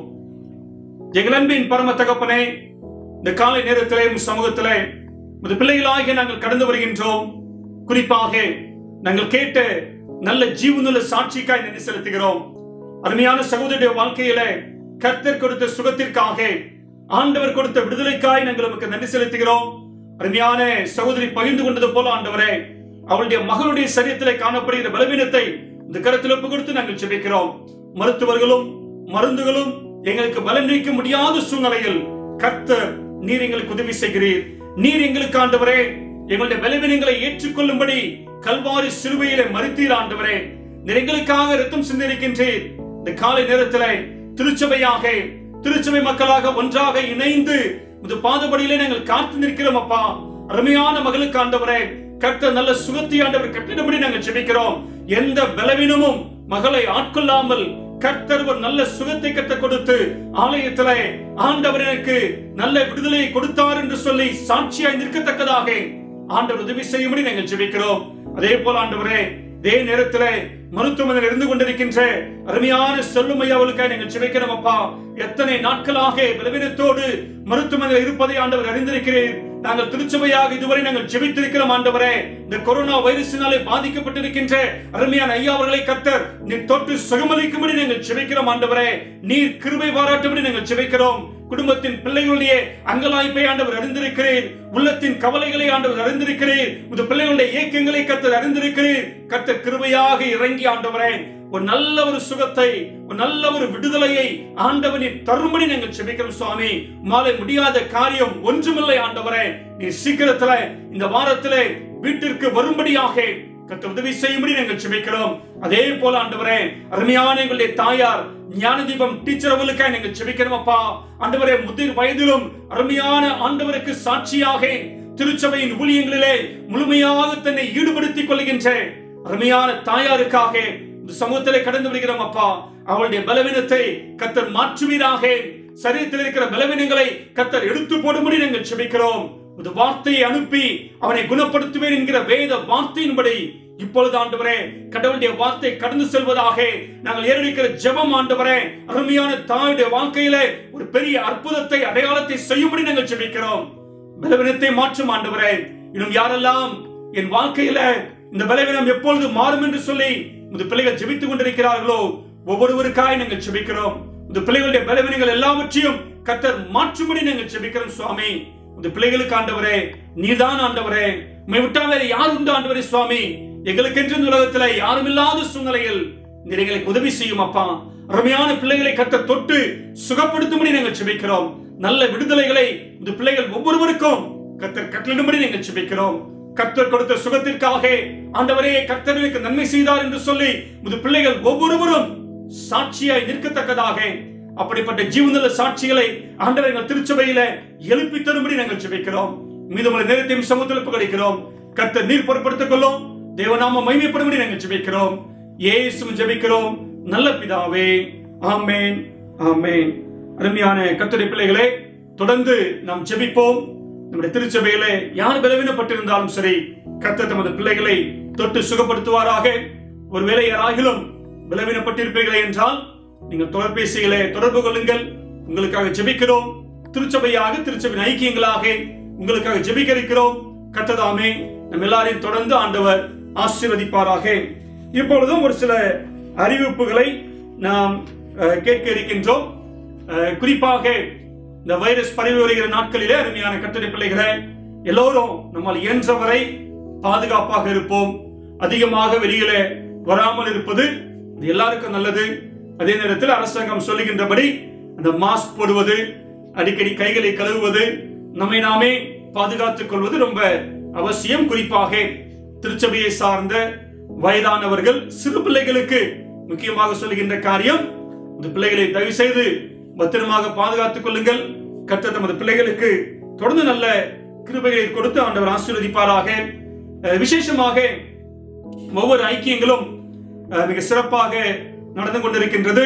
எங்கள் அன்பின் பரம தகப்பனே இந்த காலை நேரத்திலே உம் சமூகத்திலே உமது பிள்ளைகளாகிய நாங்கள் கடந்து வருகின்றோம் குறிப்பாக நாங்கள் கேட்ட நல்ல ஜீவனுள்ள சாட்சிக்காய் நன்றி செலுத்துகிறோம் அருமையான சகோதரிய வாழ்க்கையில கர்த்தர் கொடுத்த சுகத்திற்காக ஆண்டவர் கொடுத்த விடுதலைக்காய் நாங்கள் உமக்கு நன்றி செலுத்துகிறோம் அருமையான சகோதரி பகிர்ந்து கொண்டது போல ஆண்டவரே அவளுடைய மகளுடைய சரீரத்திலே காணப்படுகிற பலவீனத்தை இந்த கருத்தில் ஒப்பு கொடுத்து நாங்கள் ஜெபிக்கிறோம் மருத்துவர்களும் மருந்துகளும் எங்களுக்கு பலம் நீக்க முடியாத சூழ்நிலையில் கர்த்தர் நீர் எங்களுக்கு உதவி செய்கிறீர் நீர் எங்களுக்கு ஆண்டவரே எங்களுடைய பலவீனங்களை ஏற்றுக்கொள்ளும்படி கல்வாரி சிலுவையிலே மறித்தீர் ஆண்டவரே நீர் எங்களுக்காக ரத்தம் சிந்திருக்கின்றீர் இந்த காலை நேரத்திலே திருச்சபையாக திருச்சபை மக்களாக ஒன்றாக இணைந்து இந்த பாதபடியிலே நாங்கள் காத்து நிற்கிறோம் அப்பா அருமையான மகளுக்கு ஆண்டவரே கர்த்தர் நல்ல சுகத்தை ஆண்டவர் கட்டிடபடி நாங்கள் ஜெபிக்கிறோம் எந்த பலவீனமும் மகளை ஆட்கொள்ளாமல் கர்த்தர் ஒரு நல்ல சுகத்தை கத்த கொடுத்து ஆலயத்திலே ஆண்டவர் எனக்கு நல்ல விடுதலையை கொடுத்தார் என்று சொல்லி சாட்சியாய் நிற்கத்தக்கதாக ஆண்டவர் உதவி செய்யும்படி நாங்கள் ஜெபிக்கிறோம் அதே போல ஆண்டவரே இதே நேரத்திலே மருத்துவமனையில் இருந்து கொண்டிருக்கின்ற அருமையான செல்லுமை அவளுக்காக நீங்கள் ஜெபிக்கிறோம் அப்பா எத்தனை நாட்களாக பலவீனத்தோடு மருத்துவமனையில் இருப்பதை ஆண்டவர் அறிந்திருக்கிறேன் நாங்கள் திருச்சபையாக இதுவரை நாங்கள் ஜெபித்திருக்கிறோம் ஆண்டவரே இந்த கொரோனா வைரஸினாலே பாதிக்கப்பட்டிருக்கின்ற அருமையான ஐயா அவர்களை கத்தர் நீர் தொட்டு சுகமளிக்கும்படி நாங்கள் ஜெபிக்கிறோம் ஆண்டவரே நீர் கிருபை பாராட்டும்படி நாங்கள் ஜெபிக்கிறோம் குடும்பத்தின் பிள்ளைகளுடைய அங்கலாய்ப்பை ஆண்டவர் அறிந்திருக்கிறீர் உள்ளத்தின் கவலைகளை ஆண்டவர் அறிந்திருக்கிறீர் உது பிள்ளைகளுடைய இயக்கங்களை கத்தர் அறிந்திருக்கிறீர் கத்தர் கிருபையாக இறங்கி ஆண்டவரே ஒரு நல்ல ஒரு சுகத்தை ஒரு நல்ல ஒரு விடுதலையை ஆண்டவனின் தரும்படி நாங்கள் செபிக்கிறோம் சுவாமி மாலை முடியாத காரியம் ஒன்றுமில்லை ஆண்டவரே நீ சீக்கிரத்துல இந்த வாரத்திலே வீட்டிற்கு வரும்படியாக கத்த உதவி செய்யும்படி நாங்கள் செபிக்கிறோம் அதே போல ஆண்டவரே அருமையான எங்களுடைய தாயார் ஞானதீபம் டீச்சர் அவர்களுக்காக நாங்கள் செபிக்கிறோம் அப்பா ஆண்டவரே முதிர் வயதிலும் அருமையான ஆண்டவருக்கு சாட்சியாக திருச்சபையின் ஊழியங்களிலே முழுமையாக தன்னை ஈடுபடுத்திக் கொள்கின்ற அருமையான தாயாருக்காக இந்த சமூகத்திலே கடந்து விடுகிறோம் அப்பா அவளுடைய பலவீனத்தை கத்தர் மாற்றுவீராக சரீரத்தில் இருக்கிற பலவீனங்களை கத்தர் எடுத்து போடும்படி நாங்கள் செபிக்கிறோம் இந்த வார்த்தையை அனுப்பி அவனை குணப்படுத்துவேன் என்கிற வேத வார்த்தையின்படி இப்பொழுது ஆண்டவரே கடவுளுடைய வார்த்தை கடந்து செல்வதாக நாங்கள் ஏறெடுக்கிற ஜெபம் ஆண்டவரே அருமையான தாயுடைய வாழ்க்கையில ஒரு பெரிய அற்புதத்தை அடையாளத்தை செய்யும்படி நாங்கள் ஜெபிக்கிறோம் பலவீனத்தை மாற்றும் ஆண்டவரே இன்னும் யாரெல்லாம் என் வாழ்க்கையில இந்த பலவீனம் எப்பொழுது மாறும் என்று சொல்லி இந்த பிள்ளைகள் ஜெபித்துக் கொண்டிருக்கிறார்களோ ஒவ்வொருவருக்காய் நாங்கள் ஜெபிக்கிறோம் இந்த பிள்ளைகளுடைய பலவீனங்கள் எல்லாவற்றையும் கத்தர் மாற்றும்படி நாங்கள் ஜெபிக்கிறோம் சுவாமி இந்த பிள்ளைகளுக்கு ஆண்டவரே நீதான் ஆண்டவரே உம்மை விட்டா வேற யார் உண்டு ஆண்டவரே சுவாமி எங்களுக்கென்று இந்த உலகத்துல யாரும் இல்லாத சூழ்நிலையில் நீர் எங்களுக்கு உதவி செய்யும் அப்பா அருமையான பிள்ளைகளை கத்த தொட்டு சுகப்படுத்தும்படி நாங்கள் செபிக்கிறோம் நல்ல விடுதலைகளை இந்த பிள்ளைகள் ஒவ்வொருவருக்கும் கத்தர் கட்டளிடும்படி நாங்கள் செபிக்கிறோம் கர்த்தர் கொடுத்த சுகத்திற்காக ஆண்டவரே கர்த்தர் எனக்கு நன்மை செய்தார் என்று சொல்லி இந்த பிள்ளைகள் ஒவ்வொருவரும் சாட்சியாய் நிற்கத்தக்கதாக அப்படிப்பட்ட ஜீவனுள்ள சாட்சிகளை ஆண்டவர் எங்கள் திருச்சபையில எழுப்பி தரும்படி நாங்கள் ஜெபிக்கிறோம் மீதமுள்ள நேரத்தையும் சமூகத்தில் பகடிக்கிறோம் கர்த்தர் நீர் பொருட்படுத்திக் கொள்ளும் தேவநாம மைமைப்படும்படி நாங்கள் ஜெபிக்கிறோம் இயேசுவும் ஜெபிக்கிறோம் நல்ல பிதாவே ஆமென் ஆமென் அருமையான கர்த்தருடைய பிள்ளைகளே தொடர்ந்து நாம் ஜெபிப்போம் நம்முடைய திருச்சபையிலே யார் பலவீனப்பட்டிருந்தாலும் சரி கர்த்தர் தமது பிள்ளைகளை தொட்டு சுகப்படுத்துவாராக ஒருவேளை யாராகிலும் பலவீனப்பட்டிருப்பீர்களே என்றால் நீங்கள் தொலைபேசிகளை தொடர்பு கொள்ளுங்கள் உங்களுக்காக ஜெபிக்கிறோம் திருச்சபையாக திருச்சபையின் ஐக்கியங்களாக உங்களுக்காக ஜெபிக்க இருக்கிறோம் கத்ததாமே நம் எல்லாரையும் தொடர்ந்து ஆண்டவர் ஆசீர்வதிப்பாராக இப்பொழுதும் ஒரு சில அறிவிப்புகளை நாம் அஹ், கேட்க இருக்கின்றோம் அஹ், குறிப்பாக இந்த வைரஸ் பரவி வருகிற நாட்களிலே அருமையான கட்டளை பிள்ளைகளே எல்லோரும் நம்மால் இயன்றவரை பாதுகாப்பாக இருப்போம் அதிகமாக வெளியிலே வராமல் இருப்பது இது எல்லாருக்கும் நல்லது அதே நேரத்தில் அரசாங்கம் சொல்லுகின்றபடி அந்த மாஸ்க் போடுவது அடிக்கடி கைகளை கழுவுவது நம்மை நாமே பாதுகாத்துக் கொள்வது ரொம்ப அவசியம் குறிப்பாக திருச்சபையை சார்ந்த வயதானவர்கள் சிறு பிள்ளைகளுக்கு முக்கியமாக சொல்லுகின்ற காரியம் இந்த பிள்ளைகளை தயவு செய்து பத்திரமாக பாதுகாத்துக் கொள்ளுங்கள் கர்த்தர் தமது பிள்ளைகளுக்கு தொடர்ந்து நல்ல கிருபைகளை கொடுத்து ஆண்டவர் ஆசீர்வதிப்பாராக அஹ் விசேஷமாக ஒவ்வொரு ஐக்கியங்களும் அஹ், மிக சிறப்பாக நடந்து கொண்டிருக்கின்றது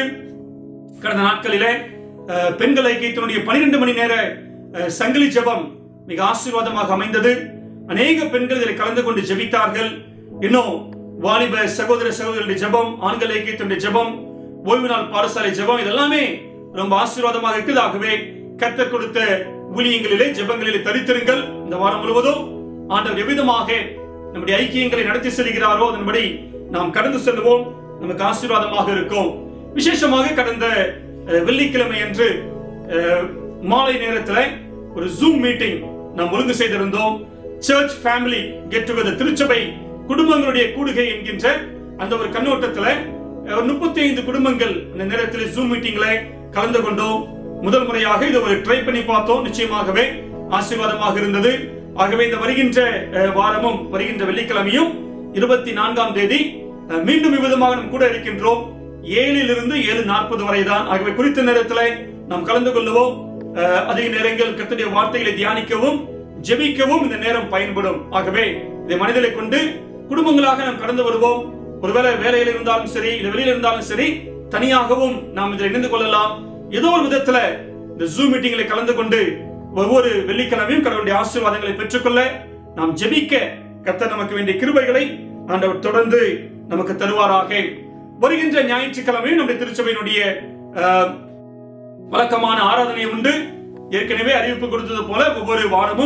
கடந்த நாட்களிலே அஹ், பெண்கள் ஐக்கியத்தினுடைய பனிரெண்டு மணி நேர அஹ், சங்கிலி ஜெபம் மிக ஆசீர்வாதமாக அமைந்தது அநேக பெண்கள் இதில் கலந்து கொண்டு ஜெபித்தார்கள் இன்னும் வாலிப சகோதர சகோதரர்களுடைய ஜெபம் ஆண்கள் ஐக்கியத்தினுடைய ஜெபம் ஓய்வு நாள் பாடசாலை ஜெபம் இதெல்லாமே ரொம்ப ஆசீர்வாதமாக இருக்குது ஆகவே கர்த்தர் கொடுத்த ஊழியங்களிலே ஜெபங்களிலே தரித்திருங்கள் இந்த வாரம் முழுவதும் ஆண்டவர் எவ்விதமாக நம்முடைய ஐக்கியங்களை நடத்தி செல்கிறாரோ அதன்படி நாம் கடந்து செல்வோம் நமக்கு ஆசீர்வாதமாக இருக்கும் விசேஷமாக கடந்த அஹ், வெள்ளிக்கிழமை அன்று அஹ், மாலை நேரத்தில் ஒரு ஜூம் மீட்டிங் நாம் ஒழுங்கு செய்திருந்தோம் சர்ச் ஃபேமிலி கெட் டுகெதர் திருச்சபை குடும்பங்களுடைய கூடுகை என்கின்ற அந்த ஒரு கண்ணோட்டத்துல ஒரு முப்பத்தி ஐந்து குடும்பங்கள் இந்த நேரத்தில் ஜூம் மீட்டிங்ல கலந்து கொண்டோம் முதல் முறையாக இதை ஒரு ட்ரை பண்ணி பார்த்தோம் நிச்சயமாகவே ஆசீர்வாதமாக இருந்தது ஆகவே இந்த வருகின்ற அஹ், வாரமும் வருகின்ற வெள்ளிக்கிழமையும் இருபத்தி நான்காம் தேதி அஹ், மீண்டும் இவ்விதமாக நாம் கூட இருக்கின்றோம் ஏழிலிருந்து ஏழு நாற்பது வரை தான் ஆகவே குறித்த நேரத்தில் நாம் கலந்து கொள்ளுவோம் அஹ், அதிக நேரங்கள் கர்த்தருடைய வார்த்தைகளை தியானிக்கவும் ஜெபிக்கவும் இந்த நேரம் பயன்படும் ஆகவே இதை மனதிலே கொண்டு குடும்பங்களாக நாம் கடந்து வருவோம் ஒருவேளை வேலையில் இருந்தாலும் சரி இல்ல வெளியில இருந்தாலும் சரி தனியாகவும் நாம் இதில் இணைந்து கொள்ளலாம் ஏதோ ஒரு விதத்துல இந்த ஜூம் மீட்டிங்களை கலந்து கொண்டு ஒவ்வொரு வெள்ளிக்கிழமையும் கடவுளுடைய ஆசீர்வாதங்களை பெற்றுக்கொள்ள நாம் ஜெபிக்க கர்த்தர் நமக்கு வேண்டிய கிருபைகளை ஆண்டவர் தொடர்ந்து நமக்கு தருவாராக வருகின்ற ஞாயிற்றுக்கிழமையும் நம்முடைய திருச்சபையினுடைய அஹ், வழக்கமான ஆராதனை உண்டு ஏற்கனவே அறிவிப்பு கொடுத்தது போல ஒவ்வொரு வாரமும்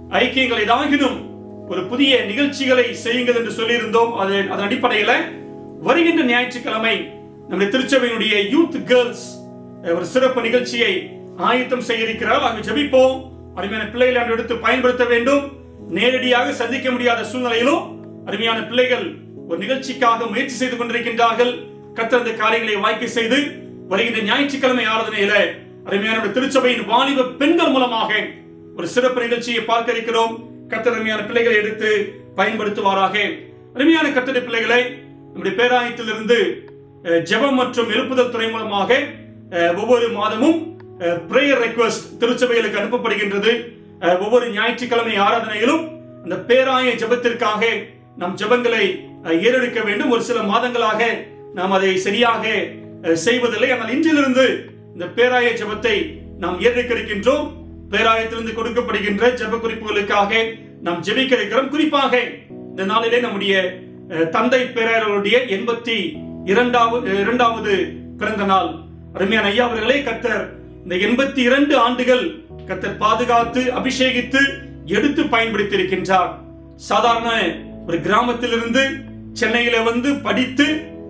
ஐக்கியங்கள் ஏதாகினும் ஒரு புதிய நிகழ்ச்சிகளை செய்யுங்கள் என்று சொல்லியிருந்தோம் அது அதன் அடிப்படையில வருகின்ற ஞாயிற்றுக்கிழமை நம்முடைய திருச்சபையினுடைய யூத் கேர்ள்ஸ் ஒரு சிறப்பு நிகழ்ச்சியை ஆயத்தம் செய்ய இருக்கிறார் ஆக ஜெபிப்போம் அருமையான பிள்ளைகளை அன்று எடுத்து பயன்படுத்த வேண்டும் நேரடியாக சந்திக்க முடியாத சூழ்நிலையிலும் அருமையான பிள்ளைகள் ஒரு நிகழ்ச்சிக்காக முயற்சி செய்து கொண்டிருக்கின்றார்கள் கத்தர் அந்த காரியங்களை வாய்க்கு செய்து வருகின்ற ஞாயிற்றுக்கிழமை ஆராதனையில அருமையான நம்முடைய திருச்சபையின் வாலிப பெண்கள் மூலமாக ஒரு சிறப்பு நிகழ்ச்சியை பார்க்க இருக்கிறோம் கத்தர் அருமையான பிள்ளைகளை எடுத்து பயன்படுத்துவாராக அருமையான கத்தரை பிள்ளைகளை நம்முடைய பேராயத்திலிருந்து அஹ், ஜெபம் மற்றும் எழுப்புதல் துறை மூலமாக அஹ், ஒவ்வொரு மாதமும் பிரேயர் ரெக்வஸ்ட் திருச்சபைகளுக்கு அனுப்பப்படுகின்றது அஹ், ஒவ்வொரு ஞாயிற்றுக்கிழமை ஆராதனையிலும் அந்த பேராய ஜெபத்திற்காக நம் ஜெபங்களை அஹ், ஏறெடுக்க வேண்டும் ஒரு சில மாதங்களாக நாம் அதை சரியாக அஹ், செய்வதில்லை ஆனால் இன்றிலிருந்து இந்த பேராய ஜெபத்தை நாம் ஏறெடுக்க இருக்கின்றோம் பேராயத்திலிருந்து கொடுக்கப்படுகின்ற ஜெப குறிப்புகளுக்காக நாம் ஜெபிக்க இருக்கிறோம் குறிப்பாக இந்த நாளிலே நம்முடைய அஹ், தந்தை பேராயர்களுடைய எண்பத்தி இரண்டாவது இரண்டாவது பிறந்த நாள் அருமையான ஐயா அவர்களே கத்தர் இந்த எண்பத்தி இரண்டு ஆண்டுகள் கத்தர் பாதுகாத்து அபிஷேகித்து எடுத்து பயன்படுத்தி இருக்கின்றார் சாதாரண ஒரு கிராமத்திலிருந்து சென்னையில வந்து படித்து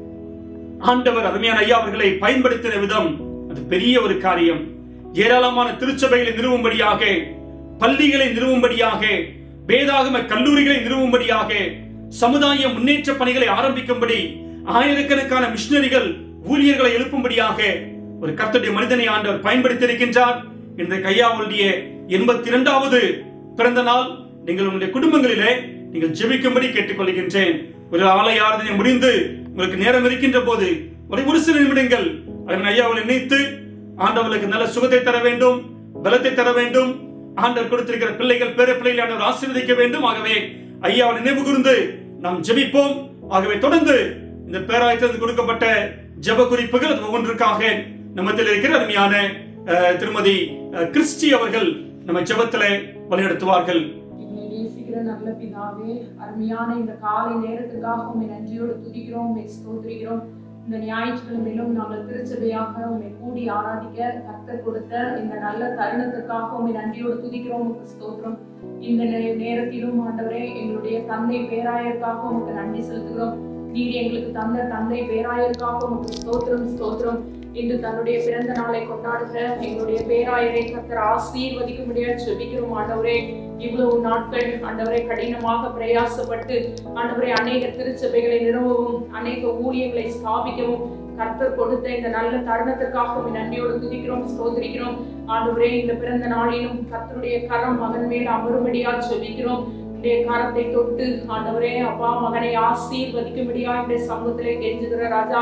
ஆண்டவர் அருமையான ஐயா அவர்களை பயன்படுத்தின விதம் அது பெரிய ஒரு காரியம் ஏராளமான திருச்சபைகளை நிறுவும்படியாக பள்ளிகளை நிறுவும்படியாக வேதாகம கல்லூரிகளை நிறுவும்படியாக சமுதாய முன்னேற்ற பணிகளை ஆரம்பிக்கும்படி ஆயிரக்கணக்கான மிஷினரிகள் ஊழியர்களை எழுப்பும்படியாக ஒரு கர்த்தருடைய மனிதனை ஆண்டவர் பயன்படுத்தி இருக்கின்றார் இன்றைக்கு ஐயாவுடைய எண்பத்தி இரண்டாவது பிறந்த நாள் நீங்கள் உங்களுடைய குடும்பங்களிலே நீங்கள் ஜெபிக்கும்படி கேட்டுக்கொள்கின்றேன் ஒரு ஆலய ஆராதனை முடிந்து உங்களுக்கு நேரம் இருக்கின்ற போது ஒரு ஒரு சில நிமிடங்கள் அதன் ஐயாவை நினைத்து ஆண்டவர்களுக்கு நல்ல சுகத்தை தர வேண்டும் பலத்தை தர வேண்டும் ஆண்டவர் கொடுத்திருக்கிற பிள்ளைகள் பேர பிள்ளைகளை ஆண்டவர் ஆசீர்வதிக்க வேண்டும் ஆகவே ஐயாவை நினைவு கூர்ந்து நாம் ஜெபிப்போம் ஆகவே தொடர்ந்து இந்த பேராயத்திலிருந்து கொடுக்கப்பட்ட ஜெப குறிப்புகள் அது ஒவ்வொன்றுக்காக நம்மத்தில் இருக்கிற அருமையான அஹ், திருமதி அஹ், கிறிஸ்டி அவர்கள் நம்ம ஜெபத்திலே வழிநடத்துவார்கள் எங்களை நேசிக்கிற நல்ல பிதாவே அருமையான இந்த காலை நேரத்துக்காக உண்மை நன்றியோடு துதிக்கிறோம் உண்மை ஸ்தோத்திரிக்கிறோம் இந்த ஞாயிற்றுக்கிழமையிலும் நாங்கள் திருச்சபையாக உண்மை கூடி ஆராதிக்க கர்த்தர் கொடுத்த இந்த நல்ல தருணத்திற்காக உண்மை நன்றியோடு துதிக்கிறோம் உமக்கு ஸ்தோத்திரம் இந்த நே- நேரத்திலும் ஆண்டவரே எங்களுடைய தந்தை பேராயருக்காக உமக்கு நன்றி செலுத்துகிறோம் நீர் எங்களுக்கு தந்த தந்தை பேராயருக்காக உமக்கு ஸ்தோத்திரம் ஸ்தோத்திரம் இன்று தன்னுடைய பிறந்த நாளை கொண்டாடுகிற எங்களுடைய பேராயரை கர்த்தர் ஆசீர்வதிக்கும்படியாக ஜெபிக்கிறோம் ஆண்டவரே இவ்வளவு நாட்கள் ஆண்டவரை கடினமாக பிரயாசப்பட்டு ஆண்டவரை அநேக திருச்சபைகளை நிறுவவும் அநேக ஊழியங்களை ஸ்தாபிக்கவும் கர்த்தர் கொடுத்த இந்த நல்ல தருணத்திற்காக உம்மை நன்றியோடு துதிக்கிறோம் ஸ்தோத்திரிக்கிறோம் ஆண்டவரே இந்த பிறந்த நாளிலும் கர்த்தருடைய கரம் மகன் மேல் அமரும்படியா ஜெபிக்கிறோம் உடைய கரத்தை தொட்டு ஆண்டவரே அப்பா மகனை ஆசீர்வதிக்கும்படியா இந்த சமூகத்திலே கெஞ்சுகிற ராஜா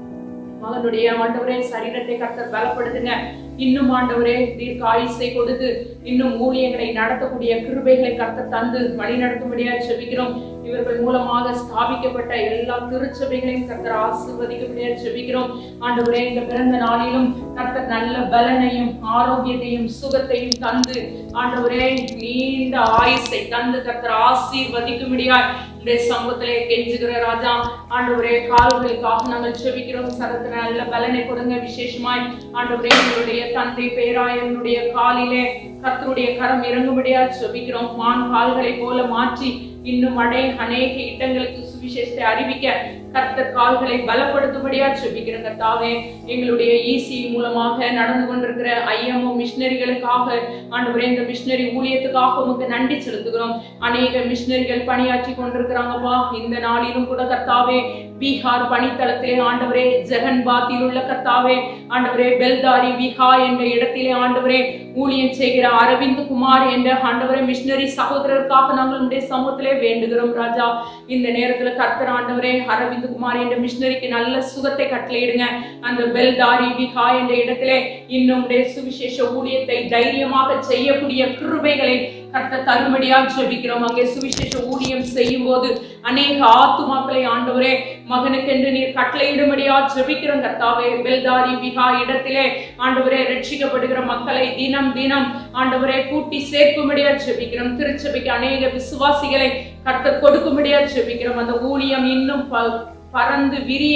மகனுடைய ஆண்டவரே சரீரத்தை கர்த்தர் பலப்படுத்துங்க இன்னும் ஆண்டவரே தீர்க்க ஆயுசை கொடுத்து இன்னும் ஊழியங்களை நடத்தக்கூடிய கிருபைகளை கர்த்தர் தந்து வழி நடத்தும்படியா ஜெபிக்கிறோம் இவர்கள் மூலமாக ஸ்தாபிக்கப்பட்ட எல்லா திருச்சபைகளையும் கர்த்தர் ஆசீர்வதிக்கும்படியா ஜெபிக்கிறோம் ஆண்டவரே இந்த பிறந்த நாளிலும் கர்த்தர் நல்ல பலனையும் ஆரோக்கியத்தையும் சுகத்தையும் தந்து ஆண்டவரே நீண்ட ஆயுசை தந்து கர்த்தர் ஆசீர்வதிக்கும்படியாய் இந்த சமூகத்திலே கெஞ்சுகிற ராஜா ஆண்டவரே கால்களுக்காக நாங்கள் செபிக்கிறோம் சரத்துல நல்ல பலனை கொடுங்க விசேஷமாய் ஆண்டவரே எங்களுடைய தந்தை பேராயனுடைய காலிலே கர்த்தருடைய கரம் இறங்கும்படியா செபிக்கிறோம் மான் கால்களை போல மாற்றி இன்னும் அடே அநேக இடங்களுக்கு சுவிசேஷத்தை அறிவிக்க கர்த்தர் கால்களை பலப்படுத்தும்படியா செபிக்கிறோம் கர்த்தாவே எங்களுடைய ஈசி மூலமாக நடந்து கொண்டிருக்கிற ஐஎம்ஓ மிஷினரிகளுக்காக ஆண்டவரே இந்த மிஷினரி ஊழியத்துக்காக உமக்கு நன்றி செலுத்துகிறோம் அநேக மிஷினரிகள் பணியாற்றி கொண்டிருக்கிறாங்கப்பா இந்த நாளிலும் கூட கர்த்தாவே பீகார் பணித்தளத்திலே ஆண்டவரே ஜெகன்பாத்தில் உள்ள கர்த்தாவே ஆண்டவரே பெல்தாரி விஹா என்ற இடத்திலே ஆண்டவரே ஊழியம் செய்கிற அரவிந்த் குமார் என்ற ஆண்டவரே மிஷினரி சகோதரருக்காக நாங்கள் உடைய சமூகத்திலே வேண்டுகிறோம் ராஜா இந்த நேரத்துல கர்த்தர் ஆண்டவரே அரவிந்த் குமார் என்ற மிஷினரிக்கு நல்ல சுகத்தை கட்டளையிடுங்க அந்த பெல்தாரி விஹா என்ற இடத்திலே இன்னும் உடைய சுவிசேஷ ஊழியத்தை தைரியமாக செய்யக்கூடிய கிருபைகளை கர்த்தர் தரும்படியா ஜெபிக்கிறோம் அங்கே சுவிசேஷ ஊழியம் செய்யும் போது அநேக ஆத்துமாக்களை ஆண்டவரே மகனுக்கென்று நீர் கட்டளையிடும்படியா ஜெபிக்கிறோம் கர்த்தாவே பெல்தாரி விஹா இடத்திலே ஆண்டவரே ரட்சிக்கப்படுகிற மக்களை தினம் தினம் ஆண்டவரே கூட்டி சேர்க்கும்படியா ஜெபிக்கிறோம் திருச்சபைக்கு அநேக விசுவாசிகளை கர்த்தர் கொடுக்கும்படியா ஜெபிக்கிறோம் அந்த ஊழியம் இன்னும் ப- பறந்து விரிய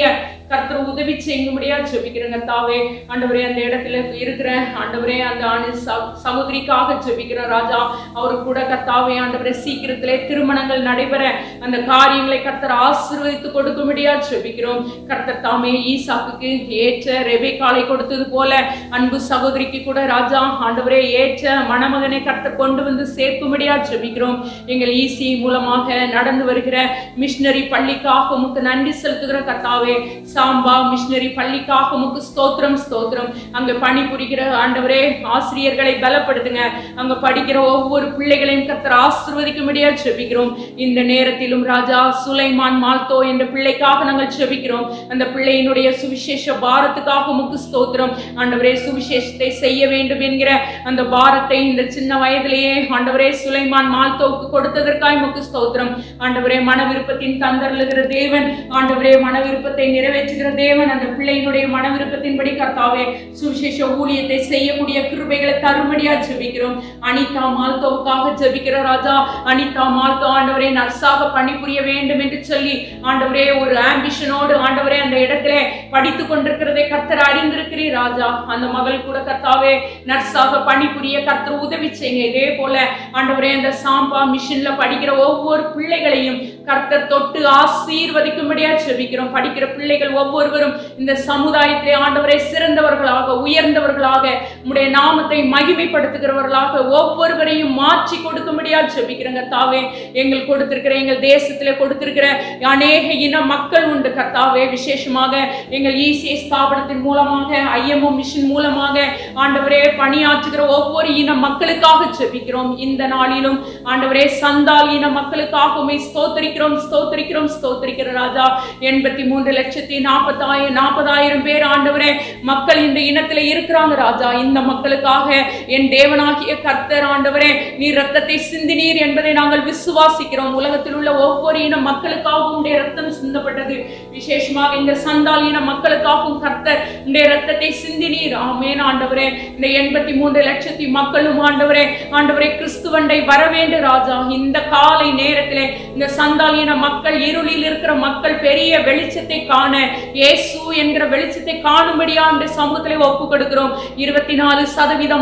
கர்த்தர் உதவி செய்யும்படியா ஜெபிக்கிறேன் கர்த்தாவே ஆண்டவரே அந்த இடத்துல இருக்கிற ஆண்டவரே அந்த அணு ச- சகோதரிக்காக ஜெபிக்கிறேன் ராஜா அவரு கூட கர்த்தாவே ஆண்டவரே சீக்கிரத்திலே திருமணங்கள் நடைபெற அந்த காரியங்களை கர்த்தர் ஆசீர்வதித்து கொடுக்கும்படியா ஜெபிக்கிறோம் கர்த்தர் தாமே ஈசாக்குக்கு ஏற்ற ரெபேக்காலை கொடுத்தது போல அன்பு சகோதரிக்கு கூட ராஜா ஆண்டவரே ஏற்ற மணமகனை கர்த்தர் கொண்டு வந்து சேர்க்கும்படியா ஜெபிக்கிறோம் எங்கள் ஈசி மூலமாக நடந்து வருகிற மிஷினரி பள்ளிக்காக உமக்கு நன்றி செலுத்துகிற கர்த்தாவே சாம்பா மிஷினரி பள்ளிக்காக உமக்கு ஸ்தோத்திரம் ஸ்தோத்திரம் அங்க பணிபுரிகிற ஆண்டவரே ஆசிரியர்களை பலப்படுத்துங்க அங்க படிக்கிற ஒவ்வொரு பிள்ளைகளையும் கர்த்தர் ஆசீர்வதிக்கும்படியா ஜெபிக்கிறோம் இந்த நேரத்திலும் ராஜா சுலைமான் மால்தோ என்ற பிள்ளைக்காக நாங்கள் ஜெபிக்கிறோம் அந்த பிள்ளையினுடைய சுவிசேஷ பாரத்துக்காக உமக்கு ஸ்தோத்திரம் ஆண்டவரே சுவிசேஷத்தை செய்ய வேண்டும் என்கிற அந்த பாரத்தை இந்த சின்ன வயதிலேயே ஆண்டவரே சுலைமான் மால்தோவுக்கு கொடுத்ததற்காய் உமக்கு ஸ்தோத்திரம் ஆண்டவரே மன விருப்பத்தின் தந்தருளுகிற தேவன் ஆண்டவரே மன விருப்பத்தை நிறைவேற்றுகிற தேவன் அந்த பிள்ளையினுடைய மன விருப்பத்தின்படி கர்த்தாவே சுவிசேஷ ஊழியத்தை செய்யக்கூடிய கிருபைகளை தருமடியா ஜெபிக்கிறோம் அனிதா மால்தோவுக்காக ஜெபிக்கிற ராஜா அனிதா மால்தோ ஆண்டவரே நர்ஸாக பணிபுரிய வேண்டும் என்று சொல்லி ஆண்டவரே ஒரு ஆம்பிஷனோடு ஆண்டவரே அந்த இடத்துல படித்து கொண்டிருக்கிறதை கர்த்தர் அறிந்திருக்கிறீர் ராஜா அந்த மகள் கூட கர்த்தாவே நர்ஸாக பணிபுரிய கர்த்தர் உதவி செய்யுங்க இதே போல ஆண்டவரே அந்த சாம்பா மிஷின்ல படிக்கிற ஒவ்வொரு பிள்ளைகளையும் கர்த்தர் தொட்டு ஆசீர்வதிக்கும்படியா ஜெபிக்கிறோம் படிக்கிற பிள்ளைகள் ஒவ்வொருவரும் இந்த சமுதாயத்திலே ஆண்டவரே சிறந்தவர்களாக உயர்ந்தவர்களாக உம்முடைய நாமத்தை மகிமைப்படுத்துகிறவர்களாக ஒவ்வொருவரையும் மாற்றி கொடுக்கும்படியா ஜெபிக்கிறேங்க தாவே எங்கள் கொடுத்திருக்கிற எங்கள் தேசத்திலே கொடுத்திருக்கிற அநேக இன மக்கள் உண்டு கர்த்தாவே விசேஷமாக எங்கள் இசிஐ ஸ்தாபனத்தின் மூலமாக ஐஎம்ஓ மிஷின் மூலமாக ஆண்டவரே பணியாற்றுகிற ஒவ்வொரு இன மக்களுக்காக ஜெபிக்கிறோம் இந்த நாளிலும் ஆண்டவரே சந்தால் இன மக்களுக்காக உம்மை ஸ்தோத்தரிக்கிறோம் ஸ்தோத்தரிக்கிறோம் ஸ்தோத்தரிக்கிற ராஜா எண்பத்தி மூன்று லட்சத்தி நாற்பதாயிரம் நாற்பதாயிரம் பேர் ஆண்டவரே மக்கள் இந்த இனத்துல இருக்கிறாங்க ராஜா இந்த மக்களுக்காக என் தேவனாகிய கர்த்தர் ஆண்டவரே நீர் ரத்தத்தை சிந்தினீர் என்பதை நாங்கள் விசுவாசிக்கிறோம் உலகத்தில் உள்ள ஒவ்வொரு இன மக்களுக்காகவும் உடைய ரத்தம் சிந்தப்பட்டது விசேஷமாக இந்த சந்தால் இன மக்களுக்காகவும் கர்த்தர் உடைய ரத்தத்தை சிந்தினீர் ஆமேன் ஆண்டவரே இந்த எண்பத்தி மூன்று லட்சத்தி மக்களும் ஆண்டவரே ஆண்டவரே கிறிஸ்துவண்டை வர வேண்டும் ராஜா இந்த காலை நேரத்திலே இந்த சந்தால் இன மக்கள் இருளில் இருக்கிற மக்கள் பெரிய வெளிச்சத்தை காண இயேசு என்கிற வெளிச்சத்தை காணும்படியா இந்த சமூகத்திலே ஒப்பு கொடுக்கிறோம் இருபத்தி நாலு சதவீதம்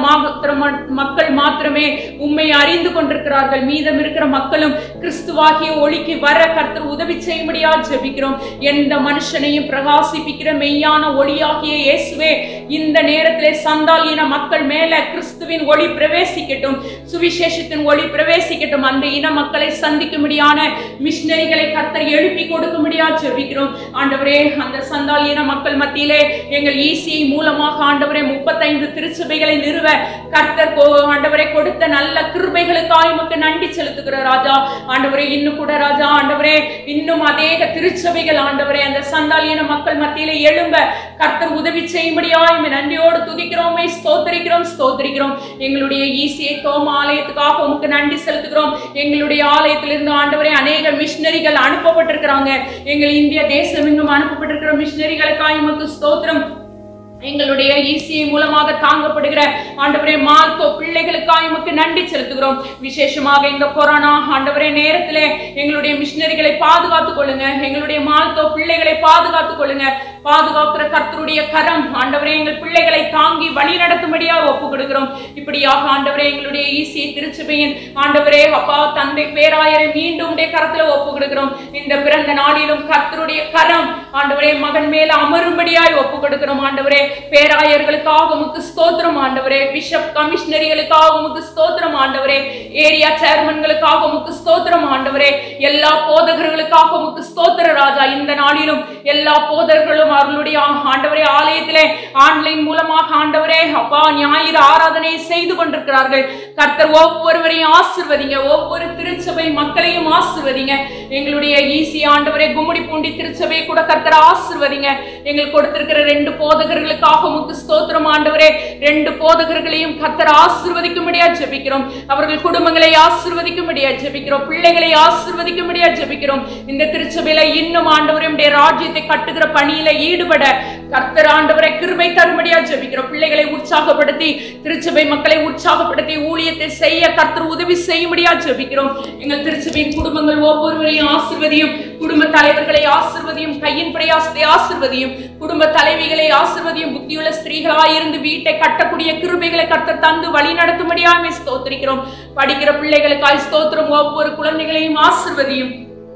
மக்கள் மாத்திரமே உண்மை அறிந்து கொண்டிருக்கிறார்கள் மீதம் இருக்கிற மக்களும் கிறிஸ்துவாகிய ஒளிக்கு வர கர்த்தர் உதவி செய்யும்படியா ஜெபிக்கிறோம் எந்த மனுஷனையும் பிரகாசிப்பிக்கிற மெய்யான ஒளியாகிய இயேசுவே இந்த நேரத்திலே சந்தால் இன மக்கள் மேல கிறிஸ்துவின் ஒளி பிரவேசிக்கட்டும் சுவிசேஷத்தின் ஒளி பிரவேசிக்கட்டும் அந்த இன மக்களை சந்திக்கும்படியான மிஷினரிகளை கர்த்தர் எழுப்பி கொடுக்கும்படியா ஜெபிக்கிறோம் ஆண்டவரே அந்த சந்தால் இன மக்கள் மத்தியிலே எங்கள் ஈசிஐ மூலமாக ஆண்டவரே முப்பத்தைந்து திருச்சபைகளை நிறுவ கர்த்தர் கோ- ஆண்டவரே கொடுத்த நல்ல கிருபைகளுக்காக உமக்கு நன்றி செலுத்துகிற ராஜா ஆண்டவரே இன்னும் கூட ராஜா ஆண்டவரே இன்னும் அநேக திருச்சபைகள் ஆண்டவரே அந்த சந்தால் இன மக்கள் மத்தியிலே எழும்ப கர்த்தர் உதவி செய்யும்படியா இமை நன்றியோடு துதிக்கிறோமே ஸ்தோத்தரிக்கிறோம் ஸ்தோத்தரிக்கிறோம் எங்களுடைய ஈசியை தோம ஆலயத்துக்காக உமக்கு நன்றி செலுத்துகிறோம் எங்களுடைய ஆலயத்திலிருந்து ஆண்டவரே அநேக மிஷினரிகள் அனுப்பப்பட்டிருக்கிறாங்க எங்கள் இந்திய தேசம் எங்கும் அனுப்பப்பட்டிருக்கிற மிஷினரிகளுக்காக உமக்கு ஸ்தோத்திரம் எங்களுடைய இசிஐ மூலமாக தாங்கப்படுகிற ஆண்டவரே மால்கோ பிள்ளைகளுக்காக உமக்கு நன்றி செலுத்துகிறோம் விசேஷமாக இந்த கொரோனா ஆண்டவரே நேரத்திலே எங்களுடைய மிஷினரிகளை பாதுகாத்துக் கொள்ளுங்க எங்களுடைய மால்கோ பிள்ளைகளை பாதுகாத்துக் கொள்ளுங்க பாதுகாக்கிற கர்த்தருடைய கரம் ஆண்டவரே எங்கள் பிள்ளைகளை தாங்கி வழி நடத்தும்படியா ஒப்பு கொடுக்கிறோம் இப்படியாக ஆண்டவரே எங்களுடைய ஈசி திருச்சபையின் ஆண்டவரே அப்பா தந்தை பேராயரை மீண்டும் உடைய கரத்துல ஒப்பு கொடுக்கிறோம் இந்த பிறந்த நாளிலும் கர்த்தருடைய கரம் ஆண்டவரே மகன் மேல அமரும்படியாய் ஒப்பு கொடுக்கிறோம் ஆண்டவரே பேராயர்களுக்காக உமக்கு ஸ்தோத்திரம் ஆண்டவரே பிஷப் கமிஷனரிகளுக்காக உமக்கு ஸ்தோத்திரம் ஆண்டவரே ஏரியா சேர்மன்களுக்காக உமக்கு ஸ்தோத்திரம் ஆண்டவரே எல்லா போதகர்களுக்காக உமக்கு ஸ்தோத்திர ராஜா இந்த நாளிலும் எல்லா போதகர்களும் அவர்களுடைய ஆண்டவரே ஆலயத்திலே ஆன்லைன் மூலமாக ஆண்டவரே அப்பா ஞாயிறு ஆராதனையை செய்து கொண்டிருக்கிறார்கள் கர்த்தர் ஒவ்வொருவரையும் ஆசிர்வதிங்க ஒவ்வொரு திருச்சபை மக்களையும் ஆசிர்வதிங்க எங்களுடைய ஈசி ஆண்டவரே கும்முடி பூண்டி திருச்சபை கூட கர்த்தர் ஆசிர்வதிங்க எங்களுக்கு கொடுத்திருக்கிற ரெண்டு போதகர்களுக்காக உமக்கு ஸ்தோத்திரம் ஆண்டவரே ரெண்டு போதகர்களையும் கர்த்தர் ஆசிர்வதிக்கும்படியா ஜெபிக்கிறோம் அவர்கள் குடும்பங்களை ஆசிர்வதிக்கும்படியா ஜெபிக்கிறோம் பிள்ளைகளை ஆசிர்வதிக்கும்படியா ஜெபிக்கிறோம் இந்த திருச்சபையில இன்னும் ஆண்டவரே உடைய ராஜ்யத்தை கட்டுகிற பணியில ஈடுபட கர்த்தர் ஆண்டவரை கிருபை தரும்படியா ஜெபிக்கிறோம் பிள்ளைகளை உற்சாகப்படுத்தி திருச்சபை மக்களை உற்சாகப்படுத்தி ஊழியத்தை செய்ய கர்த்தர் உதவி செய்யும்படியா ஜெபிக்கிறோம் எங்கள் திருச்சபையின் குடும்பங்கள் ஒவ்வொருவரையும் ஆசிர்வதியும் குடும்ப தலைவர்களை ஆசிர்வதியும் கையின் பிரயாசத்தை ஆசிர்வதியும் குடும்ப தலைவிகளை ஆசிர்வதியும் புத்தியுள்ள ஸ்திரீகளாய் இருந்து வீட்டை கட்டக்கூடிய கிருபைகளை கர்த்தர் தந்து வழி நடத்தும்படியாமே ஸ்தோத்திரிக்கிறோம் படிக்கிற பிள்ளைகளுக்காய் ஸ்தோத்திரம் ஒவ்வொரு குழந்தைகளையும் ஆசிர்வதியும்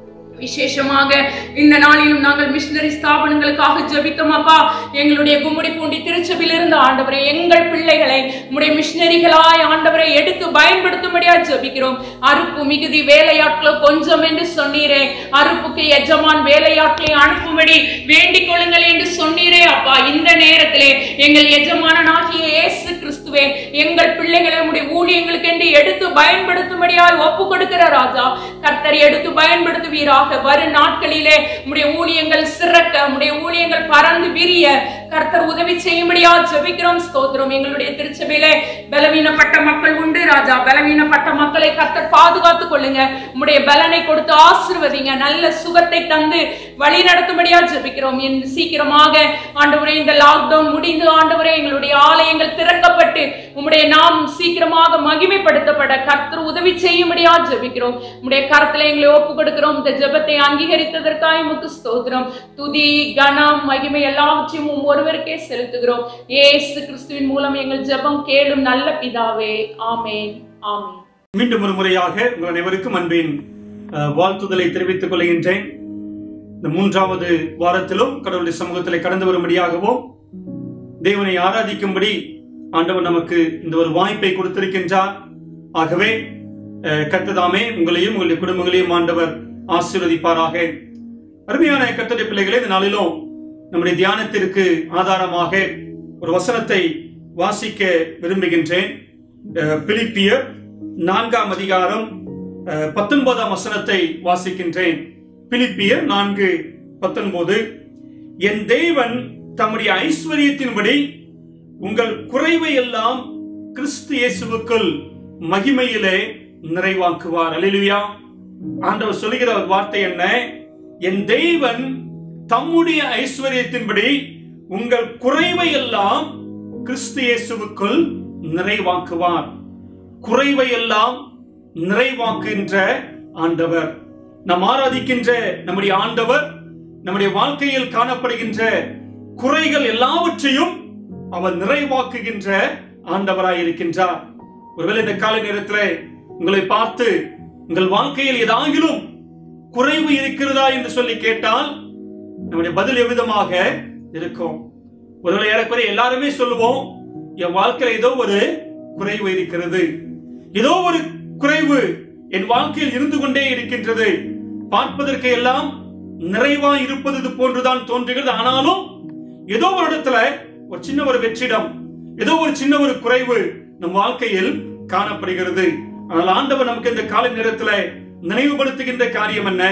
விசேஷமாக இந்த நாளிலும் நாங்கள் மிஷினரி ஸ்தாபனங்களுக்காக ஜெபித்தோம் அப்பா எங்களுடைய கும்முடி பூண்டி திருச்சபையில் இருந்த ஆண்டவரை எங்கள் பிள்ளைகளை உம்முடைய மிஷினரிகளாய் ஆண்டவரை எடுத்து பயன்படுத்தும்படியா ஜெபிக்கிறோம் அறுப்பு மிகுதி வேலையாட்களோ கொஞ்சம் என்று சொன்னீரே அறுப்புக்கு எஜமான் வேலையாட்களை அனுப்பும்படி வேண்டிக் கொள்ளுங்கள் என்று சொன்னீரே அப்பா இந்த நேரத்திலே எங்கள் எஜமானனாகிய இயேசு கிறிஸ்துவே எங்கள் பிள்ளைகளை உம்முடைய ஊழியங்களுக்கு என்று எடுத்து பயன்படுத்தும்படியாய் ஒப்பு கொடுக்கிற ராஜா கர்த்தர் எடுத்து பயன்படுத்துவீராக வரும் நாட்களிலே உம்முடைய ஊழியங்கள் சிறக்க உம்முடைய ஊழியங்கள் பறந்து விரிய கர்த்தர் உதவி செய்யும்படியா ஜெபிக்கிறோம் ஸ்தோத்திரம் எங்களுடைய திருச்சபையிலே பலவீனப்பட்ட மக்கள் உண்டு ராஜா பலவீனப்பட்ட மக்களை கர்த்தர் பாதுகாத்துக் கொள்ளுங்க உம்முடைய பலனை கொடுத்து ஆசிர்வதிங்க நல்ல சுகத்தை தந்து வழி நடத்தும்படியா ஜெபிக்கிறோம் என் சீக்கிரமாக ஆண்டவரே இந்த லாக்டவுன் முடிந்து ஆண்டவரே எங்களுடைய ஆலயங்கள் திறக்கப்பட்டு உம்முடைய நாம் சீக்கிரமாக மகிமைப்படுத்தப்பட கர்த்தர் உதவி செய்யும்படியா ஜெபிக்கிறோம் உம்முடைய கரத்துல எங்களை ஒப்பு கொடுக்கிறோம் இந்த ஜெபத்தை அங்கீகரித்ததற்காக உமக்கு ஸ்தோத்திரம் துதி கனம் மகிமை எல்லாவற்றையும் உம் ஒருவருக்கே செலுத்துகிறோம் ஏசு கிறிஸ்துவின் மூலம் எங்கள் ஜெபம் கேளும் நல்ல பிதாவே ஆமென் ஆமென் மீண்டும் ஒரு முறையாக உங்கள் அனைவருக்கும் அன்பின் அஹ், வாழ்த்துதலை தெரிவித்துக் கொள்கின்றேன் இந்த மூன்றாவது வாரத்திலும் கடவுளுடைய சமூகத்திலே கடந்து வரும்படியாகவும் தேவனை ஆராதிக்கும்படி ஆண்டவர் நமக்கு இந்த ஒரு வாய்ப்பை கொடுத்திருக்கின்றார் ஆகவே அஹ், கர்த்ததாமே உங்களையும் உங்களுடைய குடும்பங்களையும் ஆண்டவர் ஆசீர்வதிப்பாராக அருமையான கர்த்தருடைய பிள்ளைகளே இந்த நாளிலும் நம்முடைய தியானத்திற்கு ஆதாரமாக ஒரு வசனத்தை வாசிக்க விரும்புகின்றேன் அஹ், பிலிப்பியர் நான்காம் அதிகாரம் அஹ், பத்தொன்பதாம் வசனத்தை வாசிக்கின்றேன் பிலிப்பியர் நான்கு பத்தொன்பது என் தேவன் தம்முடைய ஐஸ்வர்யத்தின்படி உங்கள் குறைவை எல்லாம் கிறிஸ்து இயேசுவுக்குள் மகிமையிலே நிறைவாக்குவார் அல்லேலூயா ஆண்டவர் சொல்லுகிற ஒரு வார்த்தை என்ன என் தேவன் தம்முடைய ஐஸ்வர்யத்தின்படி உங்கள் குறைவை எல்லாம் கிறிஸ்து இயேசுவுக்குள் நிறைவாக்குவார் குறைவை எல்லாம் நிறைவாக்குகின்ற ஆண்டவர் நாம் ஆராதிக்கின்ற நம்முடைய ஆண்டவர் நம்முடைய வாழ்க்கையில் காணப்படுகின்ற குறைகள் எல்லாவற்றையும் அவர் நிறைவாக்குகின்ற ஆண்டவராய் இருக்கின்றார் ஒருவேளை இந்த காலை நேரத்தில் உங்களை பார்த்து உங்கள் வாழ்க்கையில் ஏதாகிலும் குறைவு இருக்கிறதா என்று சொல்லி கேட்டால் நம்முடைய பதில் எவ்விதமாக இருக்கும் ஒருவேளை ஏறக்குறைய எல்லாருமே சொல்லுவோம் என் வாழ்க்கையில ஏதோ ஒரு குறைவு இருக்கிறது ஏதோ ஒரு குறைவு என் வாழ்க்கையில் இருந்து கொண்டே இருக்கின்றது பார்ப்பதற்கு எல்லாம் நிறைவா இருப்பது போன்றுதான் தோன்றுகிறது ஆனாலும் ஏதோ ஒரு இடத்துல ஒரு சின்ன ஒரு வெற்றிடம் ஏதோ ஒரு சின்ன ஒரு குறைவு நம் வாழ்க்கையில் காணப்படுகிறது ஆனால் ஆண்டவர் நமக்கு இந்த காலை நேரத்துல நினைவுபடுத்துகின்ற காரியம் என்ன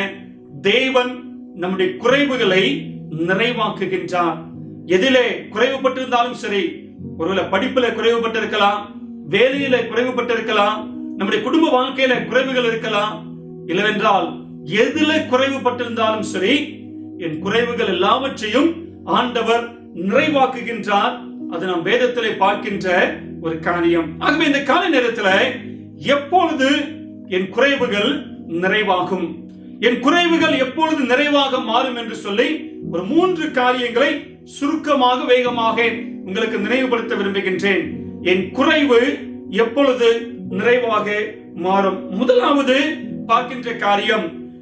தேவன் நம்முடைய குறைவுகளை நிறைவாக்குகின்றார் எதிலே குறைவுபட்டிருந்தாலும் சரி ஒருவேளை படிப்புல குறைவுபட்டிருக்கலாம் வேலையில குறைவுபட்டிருக்கலாம் நம்முடைய குடும்ப வாழ்க்கையில குறைவுகள் இருக்கலாம் இல்லவென்றால் எதுல குறைவுபட்டிருந்தாலும் சரி என் குறைவுகள் எல்லாவற்றையும் ஆண்டவர் நிறைவாக்குகின்றார் அது நாம் வேதத்திலே பார்க்கின்ற ஒரு காரியம் ஆகவே இந்த கால நேரத்துல எப்பொழுது என் குறைவுகள் நிறைவாகும் என் குறைவுகள் எப்பொழுது நிறைவாக மாறும் என்று சொல்லி ஒரு மூன்று காரியங்களை சுருக்கமாக வேகமாக உங்களுக்கு நினைவுபடுத்த விரும்புகின்றேன் என் குறைவு எப்பொழுது நிறைவாக மாறும் முதலாவது பார்க்கின்ற காரியம்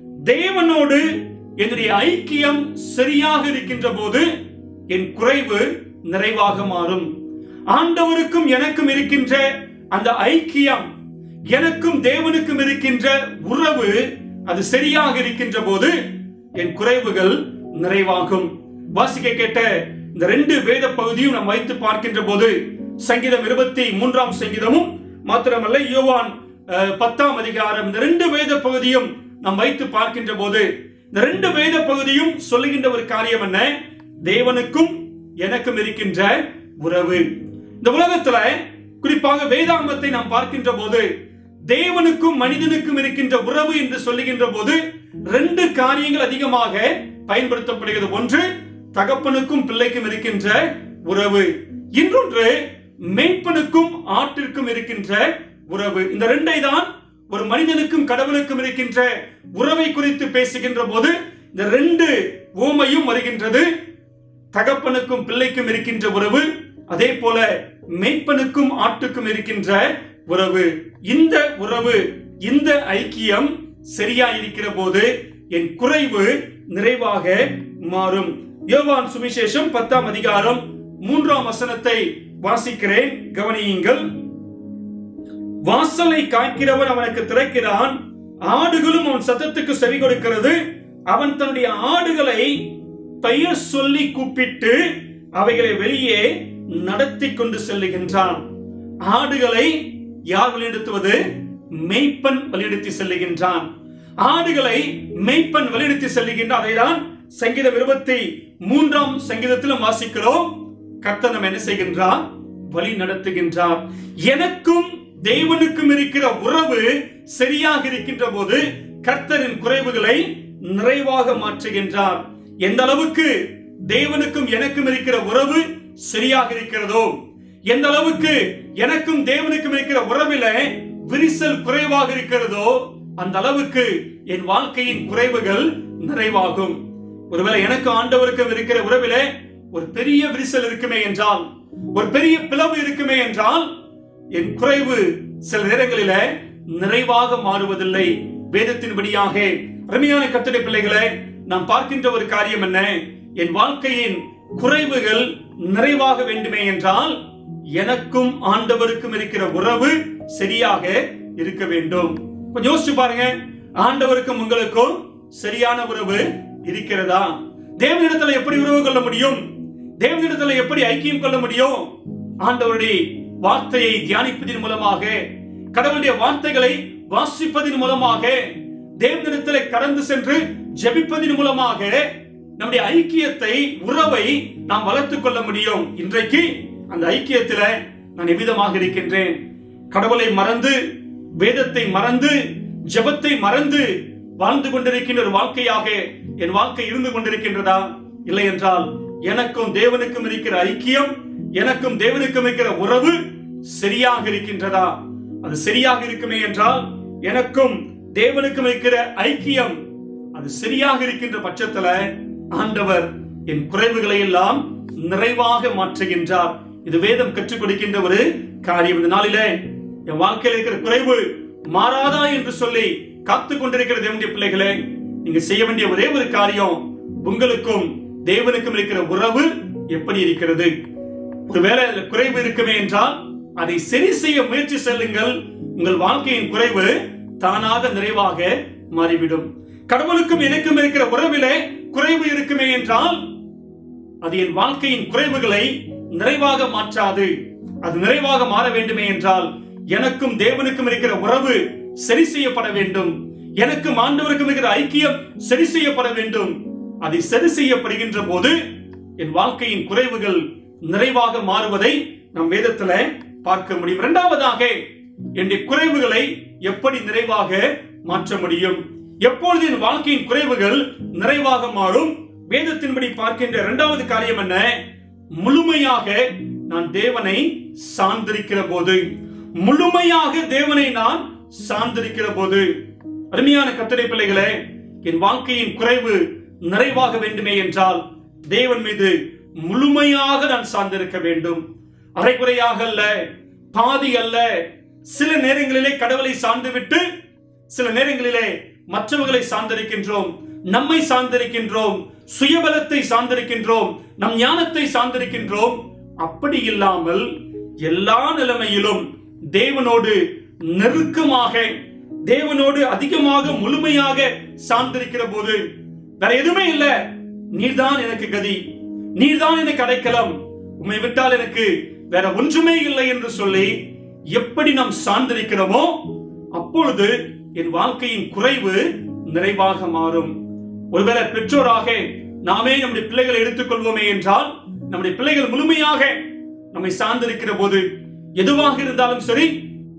தேவனோடு என்னுடைய ஐக்கியம் சரியாக இருக்கின்ற போது என் குறைவு நிறைவாக மாறும் ஆண்டவருக்கும் எனக்கும் இருக்கின்ற அந்த ஐக்கியம் எனக்கும் தேவனுக்கும் இருக்கின்ற உறவு அது சரியாக இருக்கின்ற போது என் குறைவுகள் நிறைவாகும் வாசிக்க கேட்ட இந்த ரெண்டு வேத பகுதியும் நாம் வைத்து பார்க்கின்ற போது சங்கீதம் இருபத்தி மூன்றாம் சங்கீதமும் மாத்திரமல்ல யோவான் அஹ், பத்தாம் அதிகாரம் இந்த ரெண்டு வேத பகுதியும் நாம் வைத்து பார்க்கின்ற போது இந்த ரெண்டு வேத பகுதியும் சொல்லுகின்ற ஒரு காரியம் என்ன தேவனுக்கும் எனக்கும் இருக்கின்ற உறவு இந்த உலகத்துல குறிப்பாக வேதாங்கத்தை நாம் பார்க்கின்ற போது தேவனுக்கும் மனிதனுக்கும் இருக்கின்ற உறவு என்று சொல்லுகின்ற போது ரெண்டு காரியங்கள் அதிகமாக பயன்படுத்தப்படுகிறது ஒன்று தகப்பனுக்கும் பிள்ளைக்கும் இருக்கின்ற உறவு இன்னொன்று மேய்ப்பனுக்கும் ஆட்டிற்கும் இருக்கின்ற உறவு இந்த ரெண்டை தான் ஒரு மனிதனுக்கும் கடவுளுக்கும் இருக்கின்ற உறவை குறித்து பேசுகின்ற போது இந்த ரெண்டு ஓமையும் வருகின்றது தகப்பனுக்கும் பிள்ளைக்கும் இருக்கின்ற உறவு அதே போல மெய்ப்பனுக்கும் ஆட்டுக்கும் இருக்கின்ற உறவு இந்த உறவு இந்த ஐக்கியம் சரியா இருக்கிற போது என் குறைவு நிறைவாக மாறும் யோவான் சுவிசேஷம் பத்தாம் அதிகாரம் மூன்றாம் வசனத்தை வாசிக்கிறேன் கவனியுங்கள் வாசலை காய்க்கிறவன் அவனுக்கு திறக்கிறான் ஆடுகளும் அவன் சத்தத்துக்கு செவி கொடுக்கிறது அவன் தன்னுடைய ஆடுகளை பெயர் சொல்லி கூப்பிட்டு அவைகளை வெளியே நடத்தி கொண்டு செல்லுகின்றான் ஆடுகளை யார் வழிநடத்துவது மெய்ப்பன் வழிநடத்தி செல்லுகின்றான் ஆடுகளை மெய்ப்பன் வழிநடத்தி செல்லுகின்றான் அதைதான் சங்கீதம் இருபத்தி மூன்றாம் சங்கீதத்திலும் வாசிக்கிறோம் கர்த்தர் நம்ம என்ன செய்கின்றார் வழி நடத்துகின்றார் எனக்கும் தேவனுக்கும் இருக்கிற உறவு சரியாக இருக்கின்ற போது கர்த்தரின் குறைவுகளை நிறைவாக மாற்றுகின்றார் எந்த அளவுக்கு தேவனுக்கும் எனக்கும் இருக்கிற உறவு சரியாக இருக்கிறதோ எந்த அளவுக்கு எனக்கும் தேவனுக்கும் இருக்கிற உறவில விரிசல் குறைவாக இருக்கிறதோ அந்த அளவுக்கு என் வாழ்க்கையின் குறைவுகள் நிறைவாகும் ஒருவேளை எனக்கு ஆண்டவருக்கும் இருக்கிற உறவிலே ஒரு பெரிய விரிசல் இருக்குமே என்றால் ஒரு பெரிய பிளவு இருக்குமே என்றால் என் குறைவு சில நேரங்களில நிறைவாக மாறுவதில்லை வேதத்தின்படியாக அருமையான கத்தடை பிள்ளைகளே நாம் பார்க்கின்ற ஒரு காரியம் என்ன என் வாழ்க்கையின் குறைவுகள் நிறைவாக வேண்டுமே என்றால் எனக்கும் ஆண்டவருக்கும் இருக்கிற உறவு சரியாக இருக்க வேண்டும் கொஞ்சம் யோசிச்சு பாருங்க ஆண்டவருக்கும் உங்களுக்கும் சரியான உறவு இருக்கிறதா தேவனிடத்துல எப்படி உறவு கொள்ள முடியும் தேவனிடத்துல எப்படி ஐக்கியம் கொள்ள முடியும் ஆண்டவருடைய வார்த்தையை தியானிப்பதன் மூலமாக கடவுளுடைய வார்த்தைகளை வாசிப்பதன் மூலமாக தேவனிடத்திலே கடந்து சென்று ஜெபிப்பதன் மூலமாக நம்முடைய ஐக்கியத்தை உறவை நாம் வளர்த்துக் கொள்ள முடியும் இன்றைக்கு அந்த ஐக்கியத்தில நான் எவ்விதமாக இருக்கின்றேன் கடவுளை மறந்து வேதத்தை மறந்து ஜெபத்தை மறந்து வாழ்ந்து கொண்டிருக்கின்ற ஒரு வாழ்க்கையாக என் வாழ்க்கை இருந்து கொண்டிருக்கின்றதா இல்லை என்றால் எனக்கும் தேவனுக்கும் இருக்கிற ஐக்கியம் எனக்கும் தேவனுக்கும் இருக்கிற உறவு சரியாக இருக்கின்றதா அது சரியாக இருக்குமே என்றால் எனக்கும் தேவனுக்கும் இருக்கிற ஐக்கியம் அது சரியாக இருக்கின்ற பட்சத்துல ஆண்டவர் என் குறைவுகளை எல்லாம் நிறைவாக மாற்றுகின்றார் இது வேதம் கற்றுக் கொடுக்கின்ற ஒரு காரியம் இந்த நாளிலே என் வாழ்க்கையில் இருக்கிற குறைவு மாறாதா என்று சொல்லி காத்து கொண்டிருக்கிற தேவனுடைய பிள்ளைகளே நீங்க செய்ய வேண்டிய ஒரே ஒரு காரியம் உங்களுக்கும் தேவனுக்கும் இருக்கிற உறவு எப்படி இருக்கிறது ஒருவேளை அதுல குறைவு இருக்குமே என்றால் அதை சரி செய்ய முயற்சி செல்லுங்கள் உங்கள் வாழ்க்கையின் குறைவு தானாக நிறைவாக மாறிவிடும் கடவுளுக்கும் எனக்கும் இருக்கிற உறவிலே குறைவு இருக்குமே என்றால் அது என் வாழ்க்கையின் குறைவுகளை நிறைவாக மாற்றாது அது நிறைவாக மாற வேண்டுமே என்றால் எனக்கும் தேவனுக்கும் இருக்கிற உறவு சரி செய்யப்பட வேண்டும் எனக்கும் ஆண்டவருக்கும் இருக்கிற ஐக்கியம் சரி செய்யப்பட வேண்டும் அதை சரி செய்யப்படுகின்ற போது என் வாழ்க்கையின் குறைவுகள் நிறைவாக மாறுவதை நம் வேதத்துல பார்க்க முடியும் இரண்டாவதாக என்னுடைய குறைவுகளை எப்படி நிறைவாக மாற்ற முடியும் எப்பொழுது என் வாழ்க்கையின் குறைவுகள் நிறைவாக மாறும் வேதத்தின்படி பார்க்கின்ற இரண்டாவது காரியம் என்ன முழுமையாக நான் தேவனை சார்ந்திருக்கிற போது முழுமையாக தேவனை நான் சார்ந்திருக்கிற போது அருமையான கத்தடை பிள்ளைகளே என் வாழ்க்கையின் குறைவு நிறைவாக வேண்டுமே என்றால் தேவன் மீது முழுமையாக நான் சார்ந்திருக்க வேண்டும் அரைகுறையாக அல்ல பாதி அல்ல சில நேரங்களிலே கடவுளை சார்ந்து விட்டு சில நேரங்களிலே மற்றவர்களை சார்ந்திருக்கின்றோம் நம்மை சார்ந்திருக்கின்றோம் சுயபலத்தை சார்ந்திருக்கின்றோம் நம் ஞானத்தை சார்ந்திருக்கின்றோம் அப்படி இல்லாமல் எல்லா நிலைமையிலும் தேவனோடு நெருக்கமாக தேவனோடு அதிகமாக முழுமையாக சார்ந்திருக்கிற போது வேற எதுவுமே இல்ல நீர்தான் எனக்கு கதி நீர்தான் எனக்கு அடைக்கலம் உம்மை விட்டால் எனக்கு வேற ஒன்றுமே இல்லை என்று சொல்லி எப்படி நாம் சார்ந்திருக்கிறோமோ அப்பொழுது என் வாழ்க்கையின் குறைவு நிறைவாக மாறும் ஒருவேளை பெற்றோராக நாமே நம்முடைய பிள்ளைகளை எடுத்துக்கொள்வோமே என்றால் நம்முடைய பிள்ளைகள் முழுமையாக நம்மை சார்ந்திருக்கிற போது எதுவாக இருந்தாலும் சரி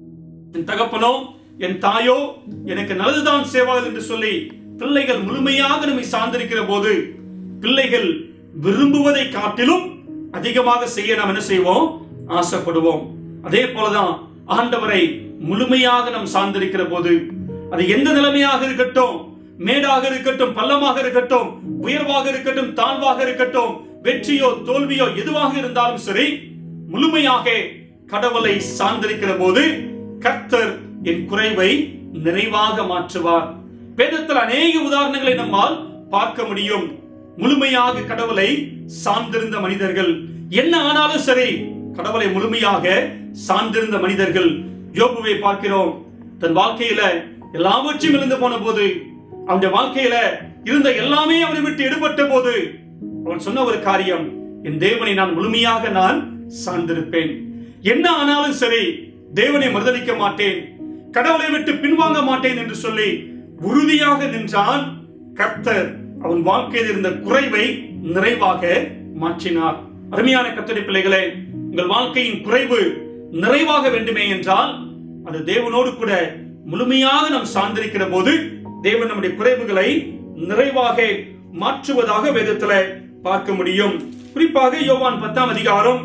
என் தகப்பனோ என் தாயோ எனக்கு நல்லதுதான் செய்வார்கள் என்று சொல்லி பிள்ளைகள் முழுமையாக நம்மை சார்ந்திருக்கிற போது பிள்ளைகள் விரும்புவதை காட்டிலும் அதிகமாக செய்ய நாம் என்ன செய்வோம் ஆசைப்படுவோம் அதே போலதான் ஆண்டவரை முழுமையாக நாம் சார்ந்திருக்கிற போது அது எந்த நிலைமையாக இருக்கட்டும் மேடாக இருக்கட்டும் பள்ளமாக இருக்கட்டும் உயர்வாக இருக்கட்டும் தாழ்வாக இருக்கட்டும் வெற்றியோ தோல்வியோ எதுவாக இருந்தாலும் சரி முழுமையாக கடவுளை சார்ந்திருக்கிற போது கர்த்தர் என் குறைவை நிறைவாக மாற்றுவார் வேதத்தில் அநேக உதாரணங்களை நம்மால் பார்க்க முடியும் முழுமையாக கடவுளை சார்ந்திருந்த மனிதர்கள் என்ன ஆனாலும் சரி கடவுளை முழுமையாக சார்ந்திருந்த மனிதர்கள் யோபுவை பார்க்கிறோம் தன் வாழ்க்கையில எல்லாவற்றையும் இழந்து போன போது அவனுடைய வாழ்க்கையில இருந்த எல்லாமே அவனை விட்டு எடுபட்ட போது அவன் சொன்ன ஒரு காரியம் என் தேவனை நான் முழுமையாக நான் சார்ந்திருப்பேன் என்ன ஆனாலும் சரி தேவனை மறுதளிக்க மாட்டேன் கடவுளை விட்டு பின்வாங்க மாட்டேன் என்று சொல்லி உறுதியாக நின்றான் கர்த்தர் அவன் வாழ்க்கையில் இருந்த குறைவை நிறைவாக மாற்றினார் அருமையான கர்த்தரை பிள்ளைகளே உங்கள் வாழ்க்கையின் குறைவு நிறைவாக வேண்டுமே என்றால் அது தேவனோடு கூட முழுமையாக நாம் சார்ந்திருக்கிற போது தேவன் நம்முடைய குறைவுகளை நிறைவாக மாற்றுவதாக வேதத்துல பார்க்க முடியும் குறிப்பாக யோவான் பத்தாம் அதிகாரம்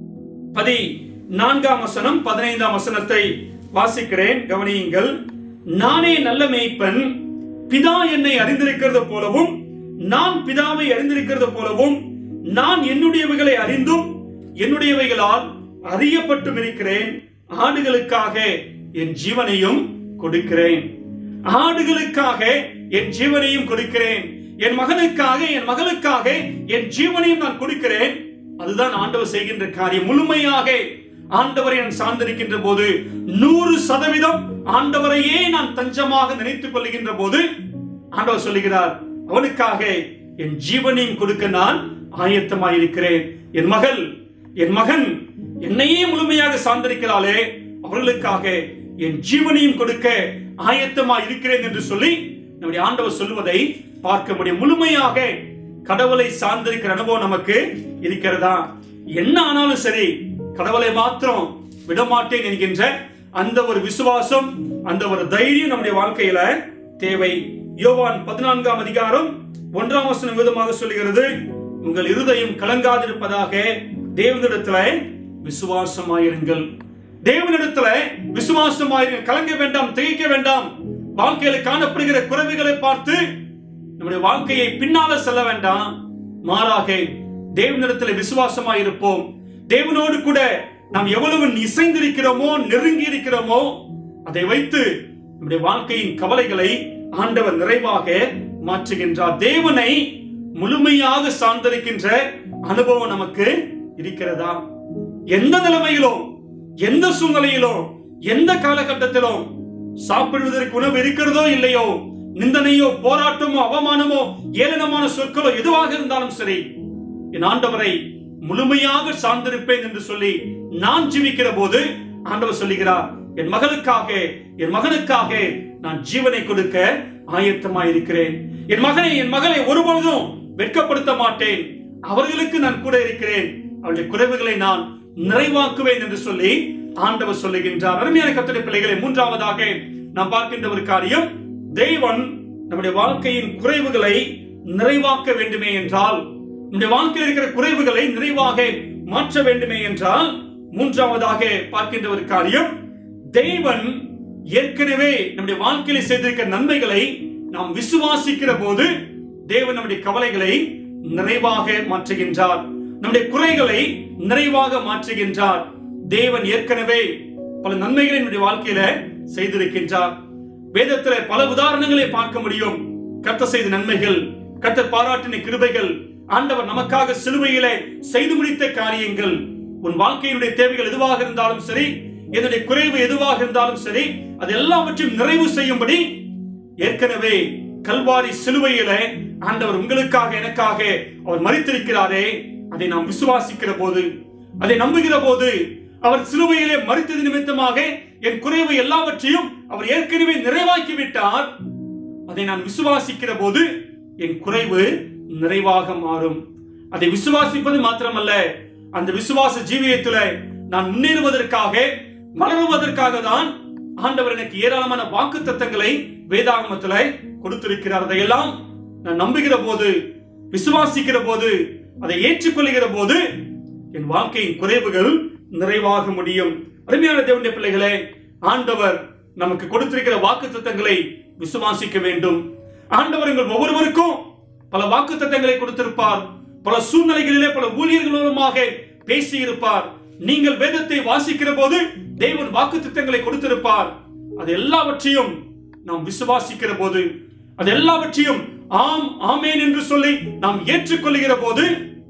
பதி நான்காம் வசனம் பதினைந்தாம் வசனத்தை வாசிக்கிறேன் கவனியுங்கள் நானே நல்ல மேய்ப்பன் பிதா என்னை அறிந்திருக்கிறது போலவும் நான் பிதாவை அறிந்திருக்கிறது போலவும் நான் என்னுடையவைகளை அறிந்தும் என்னுடையவைகளால் அறியப்பட்டும் இருக்கிறேன் ஆடுகளுக்காக என் ஜீவனையும் கொடுக்கிறேன் ஆடுகளுக்காக என் ஜீவனையும் கொடுக்கிறேன் என் மகனுக்காக என் மகளுக்காக என் ஜீவனையும் நான் கொடுக்கிறேன் அதுதான் ஆண்டவர் செய்கின்ற காரியம் முழுமையாக ஆண்டவரை நான் சார்ந்திருக்கின்ற போது நூறு சதவீதம் ஆண்டவரையே நான் தஞ்சமாக நினைத்துக் கொள்ளுகின்ற போது ஆண்டவர் சொல்லுகிறார் அவனுக்காக என் ஜீவனையும் கொடுக்க நான் ஆயத்தமாயிருக்கிறேன் என் மகள் என் மகன் என்னையே முழுமையாக சார்ந்திருக்கிறாளே அவர்களுக்காக என் ஜீவனையும் கொடுக்க ஆயத்தமாய் இருக்கிறேன் என்று சொல்லி நம்முடைய ஆண்டவர் சொல்லுவதை பார்க்க முடியும் முழுமையாக கடவுளை சார்ந்திருக்கிற அனுபவம் நமக்கு இருக்கிறதா என்ன ஆனாலும் சரி கடவுளை மாத்திரம் விடமாட்டேன் என்கின்ற அந்த ஒரு விசுவாசம் அந்த ஒரு தைரியம் நம்முடைய வாழ்க்கையில தேவை யோவான் பதினான்காம் அதிகாரம் ஒன்றாம் வசனம் விதமாக சொல்லுகிறது உங்கள் இருதயம் கலங்காதிருப்பதாக தேவனிடத்துல விசுவாசமாயிருங்கள் தேவனிடத்துல விசுவாசமாயிருங்கள் கலங்க வேண்டாம் திகைக்க வேண்டாம் வாழ்க்கையில காணப்படுகிற குறைவுகளை பார்த்து நம்முடைய வாழ்க்கையை பின்னால செல்ல வேண்டாம் மாறாக தேவனிடத்துல விசுவாசமாய் இருப்போம் தேவனோடு கூட நாம் எவ்வளவு இசைந்திருக்கிறோமோ நெருங்கி இருக்கிறோமோ அதை வைத்து நம்முடைய வாழ்க்கையின் கவலைகளை ஆண்டவர் நிறைவாக மாற்றுகின்றார் தேவனை முழுமையாக சார்ந்திருக்கின்ற அனுபவம் நமக்கு இருக்கிறதா எந்த நிலைமையிலும் எந்த சூழ்நிலையிலும் எந்த காலகட்டத்திலும் சாப்பிடுவதற்கு உணவு இருக்கிறதோ இல்லையோ நிந்தனையோ போராட்டமோ அவமானமோ ஏளனமான சொற்களோ எதுவாக இருந்தாலும் சரி என் ஆண்டவரை முழுமையாக சார்ந்திருப்பேன் என்று சொல்லி நான் ஜீவிக்கிற போது ஆண்டவர் சொல்லுகிறார் என் மகளுக்காக என் மகனுக்காக நான் ஜீவனை கொடுக்க ஆயத்தமாயிருக்கிறேன் என் மகனை என் மகளை ஒருபொழுதும் வெட்கப்படுத்த மாட்டேன் அவர்களுக்கு நான் கூட இருக்கிறேன் அவருடைய குறைவுகளை நான் நிறைவாக்குவேன் என்று சொல்லி ஆண்டவர் சொல்லுகின்றார் அருமையான கத்தடை பிள்ளைகளை மூன்றாவதாக நாம் பார்க்கின்ற ஒரு காரியம் தேவன் நம்முடைய வாழ்க்கையின் குறைவுகளை நிறைவாக்க வேண்டுமே என்றால் நம்முடைய வாழ்க்கையில் இருக்கிற குறைவுகளை நிறைவாக மாற்ற வேண்டுமே என்றால் மூன்றாவதாக பார்க்கின்ற ஒரு காரியம் தேவன் ஏற்கனவே நம்முடைய வாழ்க்கையில செய்திருக்கிற நன்மைகளை நாம் விசுவாசிக்கிற போது தேவன் நம்முடைய கவலைகளை நிறைவாக மாற்றுகின்றார் நம்முடைய குறைகளை நிறைவாக மாற்றுகின்றார் தேவன் ஏற்கனவே பல நன்மைகளை நம்முடைய வாழ்க்கையில செய்திருக்கின்றார் வேதத்துல பல உதாரணங்களை பார்க்க முடியும் கர்த்தர் செய்த நன்மைகள் கர்த்தர் பாராட்டின கிருபைகள் ஆண்டவர் நமக்காக சிலுவையிலே செய்து முடித்த காரியங்கள் உன் வாழ்க்கையினுடைய தேவைகள் எதுவாக இருந்தாலும் சரி என்னுடைய குறைவு எதுவாக இருந்தாலும் சரி அது எல்லாவற்றையும் நிறைவு செய்யும்படி ஏற்கனவே கல்வாரி சிலுவையிலே ஆண்டவர் உங்களுக்காக எனக்காக அவர் மறித்திருக்கிறாரே அதை நாம் விசுவாசிக்கிற போது அதை நம்புகிற போது அவர் சிலுவையிலே மறித்தது நிமித்தமாக என் குறைவு எல்லாவற்றையும் அவர் ஏற்கனவே நிறைவாக்கி விட்டார் அதை நான் விசுவாசிக்கிற போது என் குறைவு நிறைவாக மாறும் அதை விசுவாசிப்பது மாத்திரமல்ல அந்த விசுவாச ஜீவியத்துல நான் முன்னேறுவதற்காக வளருவதற்காக தான் ஆண்டவர் எனக்கு ஏராளமான வாக்கு தத்தங்களை வேதாகமத்துல கொடுத்திருக்கிறார் அதையெல்லாம் நான் நம்புகிற போது விசுவாசிக்கிற போது அதை ஏற்றுக்கொள்கிற போது என் வாழ்க்கையின் குறைவுகள் நிறைவாக முடியும் அருமையான தேவனுடைய பிள்ளைகளே ஆண்டவர் நமக்கு கொடுத்திருக்கிற வாக்கு தத்தங்களை விசுவாசிக்க வேண்டும் ஆண்டவர் எங்கள் ஒவ்வொருவருக்கும் பல வாக்கு தத்தங்களை கொடுத்திருப்பார் பல சூழ்நிலைகளிலே பல ஊழியர்கள் மூலமாக பேசியிருப்பார் நீங்கள் வேதத்தை வாசிக்கிற போது தேவன் வாக்கு திட்டங்களை கொடுத்திருப்பார் அது எல்லாவற்றையும் நாம் விசுவாசிக்கிற போது அது எல்லாவற்றையும் ஆம் ஆமேன் என்று சொல்லி நாம் ஏற்றுக்கொள்கிற போது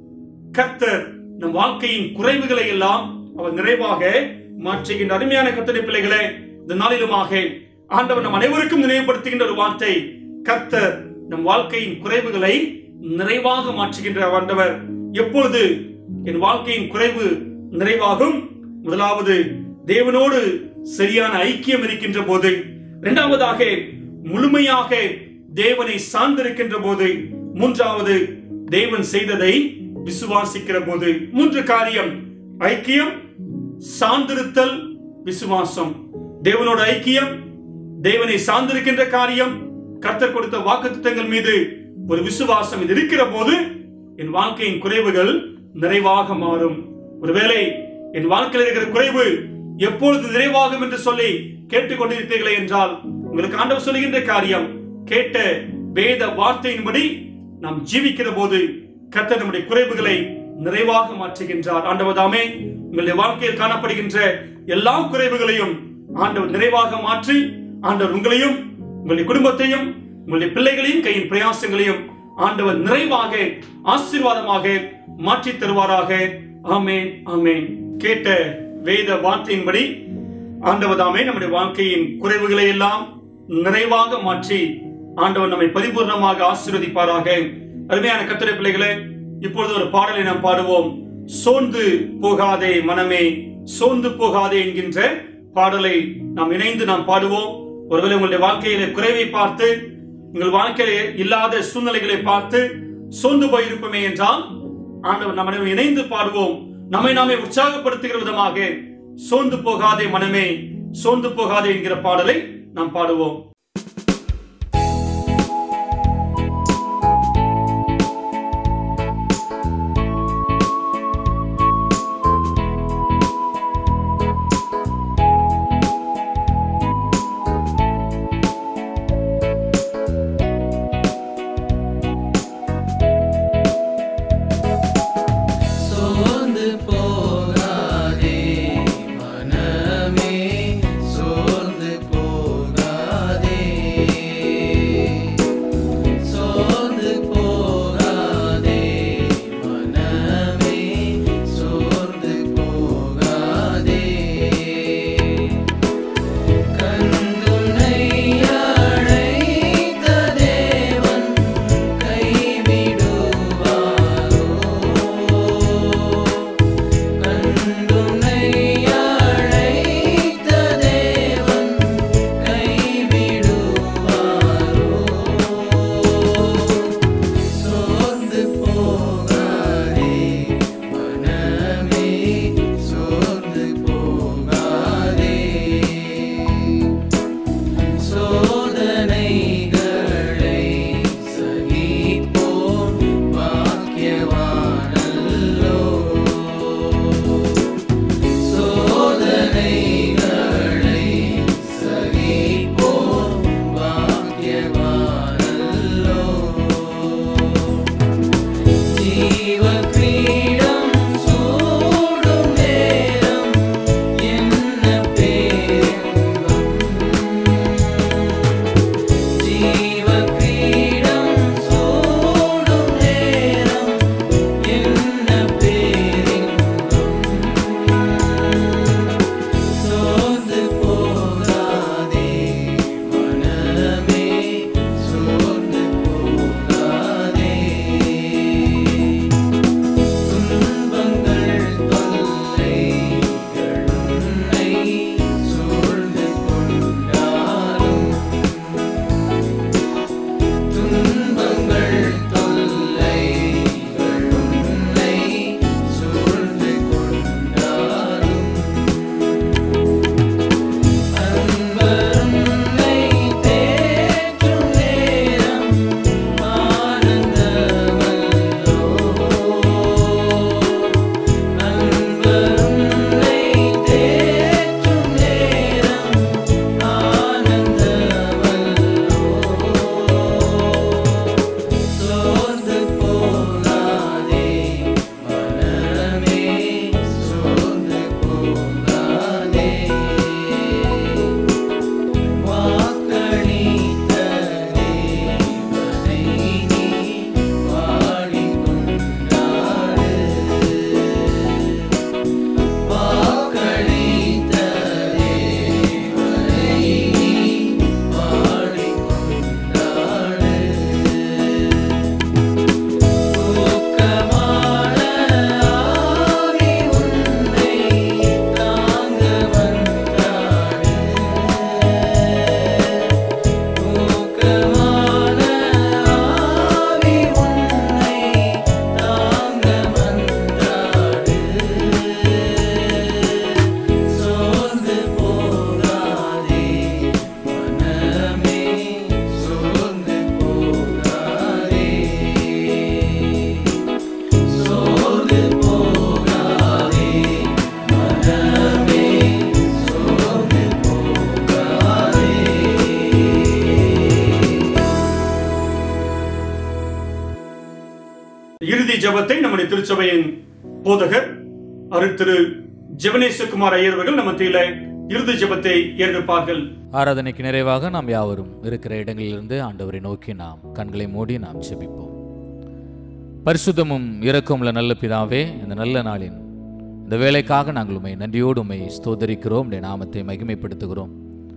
கர்த்தர் நம் வாழ்க்கையின் குறைவுகளை எல்லாம் அவர் நிறைவாக மாற்றுகின்ற அருமையான கர்த்தரை பிள்ளைகளே இந்த நாளிலுமாக ஆண்டவர் நம் அனைவருக்கும் நினைவுபடுத்துகின்ற ஒரு வார்த்தை கர்த்தர் நம் வாழ்க்கையின் குறைவுகளை நிறைவாக மாற்றுகின்ற ஆண்டவர் எப்பொழுது என் வாழ்க்கையின் குறைவு நிறைவாகும் முதலாவது தேவனோடு சரியான ஐக்கியம் இருக்கின்ற போது இரண்டாவதாக முழுமையாக தேவனை சார்ந்திருக்கின்ற போது மூன்றாவது தேவன் செய்ததை விசுவாசிக்கிற போது மூன்று காரியம் ஐக்கியம் சார்ந்திருத்தல் விசுவாசம் தேவனோட ஐக்கியம் தேவனை சார்ந்திருக்கின்ற காரியம் கர்த்தர் கொடுத்த வாக்குத்தத்தங்கள் மீது ஒரு விசுவாசம் இது இருக்கிற போது என் வாழ்க்கையின் குறைவுகள் நிறைவாக மாறும் ஒருவேளை என் வாழ்க்கையில் இருக்கிற குறைவு எப்பொழுது நிறைவாகும் என்று சொல்லி கேட்டுக்கொண்டிருப்பீர்களே என்றால் உங்களுக்கு ஆண்டவர் சொல்லுகின்ற காரியம் கேட்ட வேத வார்த்தையின்படி நாம் ஜீவிக்கிற போது கர்த்தர் நம்முடைய குறைவுகளை நிறைவாக மாற்றுகின்றார் ஆண்டவர் தாமே உங்களுடைய வாழ்க்கையில் காணப்படுகின்ற எல்லா குறைவுகளையும் ஆண்டவர் நிறைவாக மாற்றி ஆண்டவர் உங்களையும் உங்களுடைய குடும்பத்தையும் உங்களுடைய பிள்ளைகளையும் கையின் பிரயாசங்களையும் ஆண்டவர் நிறைவாக ஆசீர்வாதமாக மாற்றி தருவாராக ஆமேன் ஆமேன் கேட்ட வேத வார்த்தையின்படி ஆண்டவர் தாமே நம்முடைய வாழ்க்கையின் குறைவுகளை எல்லாம் நிறைவாக மாற்றி ஆண்டவர் நம்மை பரிபூர்ணமாக ஆசீர்வதிப்பாராக அருமையான கத்திரை பிள்ளைகளே இப்பொழுது ஒரு பாடலை நாம் பாடுவோம் சோர்ந்து போகாதே மனமே சோர்ந்து போகாதே என்கின்ற பாடலை நாம் இணைந்து நாம் பாடுவோம் ஒருவேளை உங்களுடைய வாழ்க்கையில குறைவை பார்த்து உங்கள் வாழ்க்கையில இல்லாத சூழ்நிலைகளை பார்த்து சோர்ந்து போயிருப்போமே என்றால் ஆண்டவர் நம்ம அனைவரும் இணைந்து பாடுவோம் நம்மை நாமே உற்சாகப்படுத்துகிற விதமாக சோர்ந்து போகாதே மனமே சோர்ந்து போகாதே என்கிற பாடலை நாம் பாடுவோம் சோர்ந்து போகாதே மனமே சோர்ந்து போகாதே நம்முடைய திருச்சபையின் போதகர் அருள் திரு ஜெவனேசகுமார் ஐயர் அவர்கள் நம்ம மத்தியில இறுதி ஜெபத்தை ஏறெடுப்பார்கள் ஆராதனைக்கு நிறைவாக நாம் யாவரும் இருக்கிற இடங்களிலிருந்து ஆண்டவரை நோக்கி நாம் கண்களை மூடி நாம் ஜெபிப்போம் பரிசுத்தமும் இரக்கமுள்ள நல்ல பிதாவே இந்த நல்ல நாளின் இந்த வேலைக்காக நாங்கள் உண்மை நன்றியோடு உண்மை ஸ்தோதரிக்கிறோம் உடைய நாமத்தை மகிமைப்படுத்துகிறோம்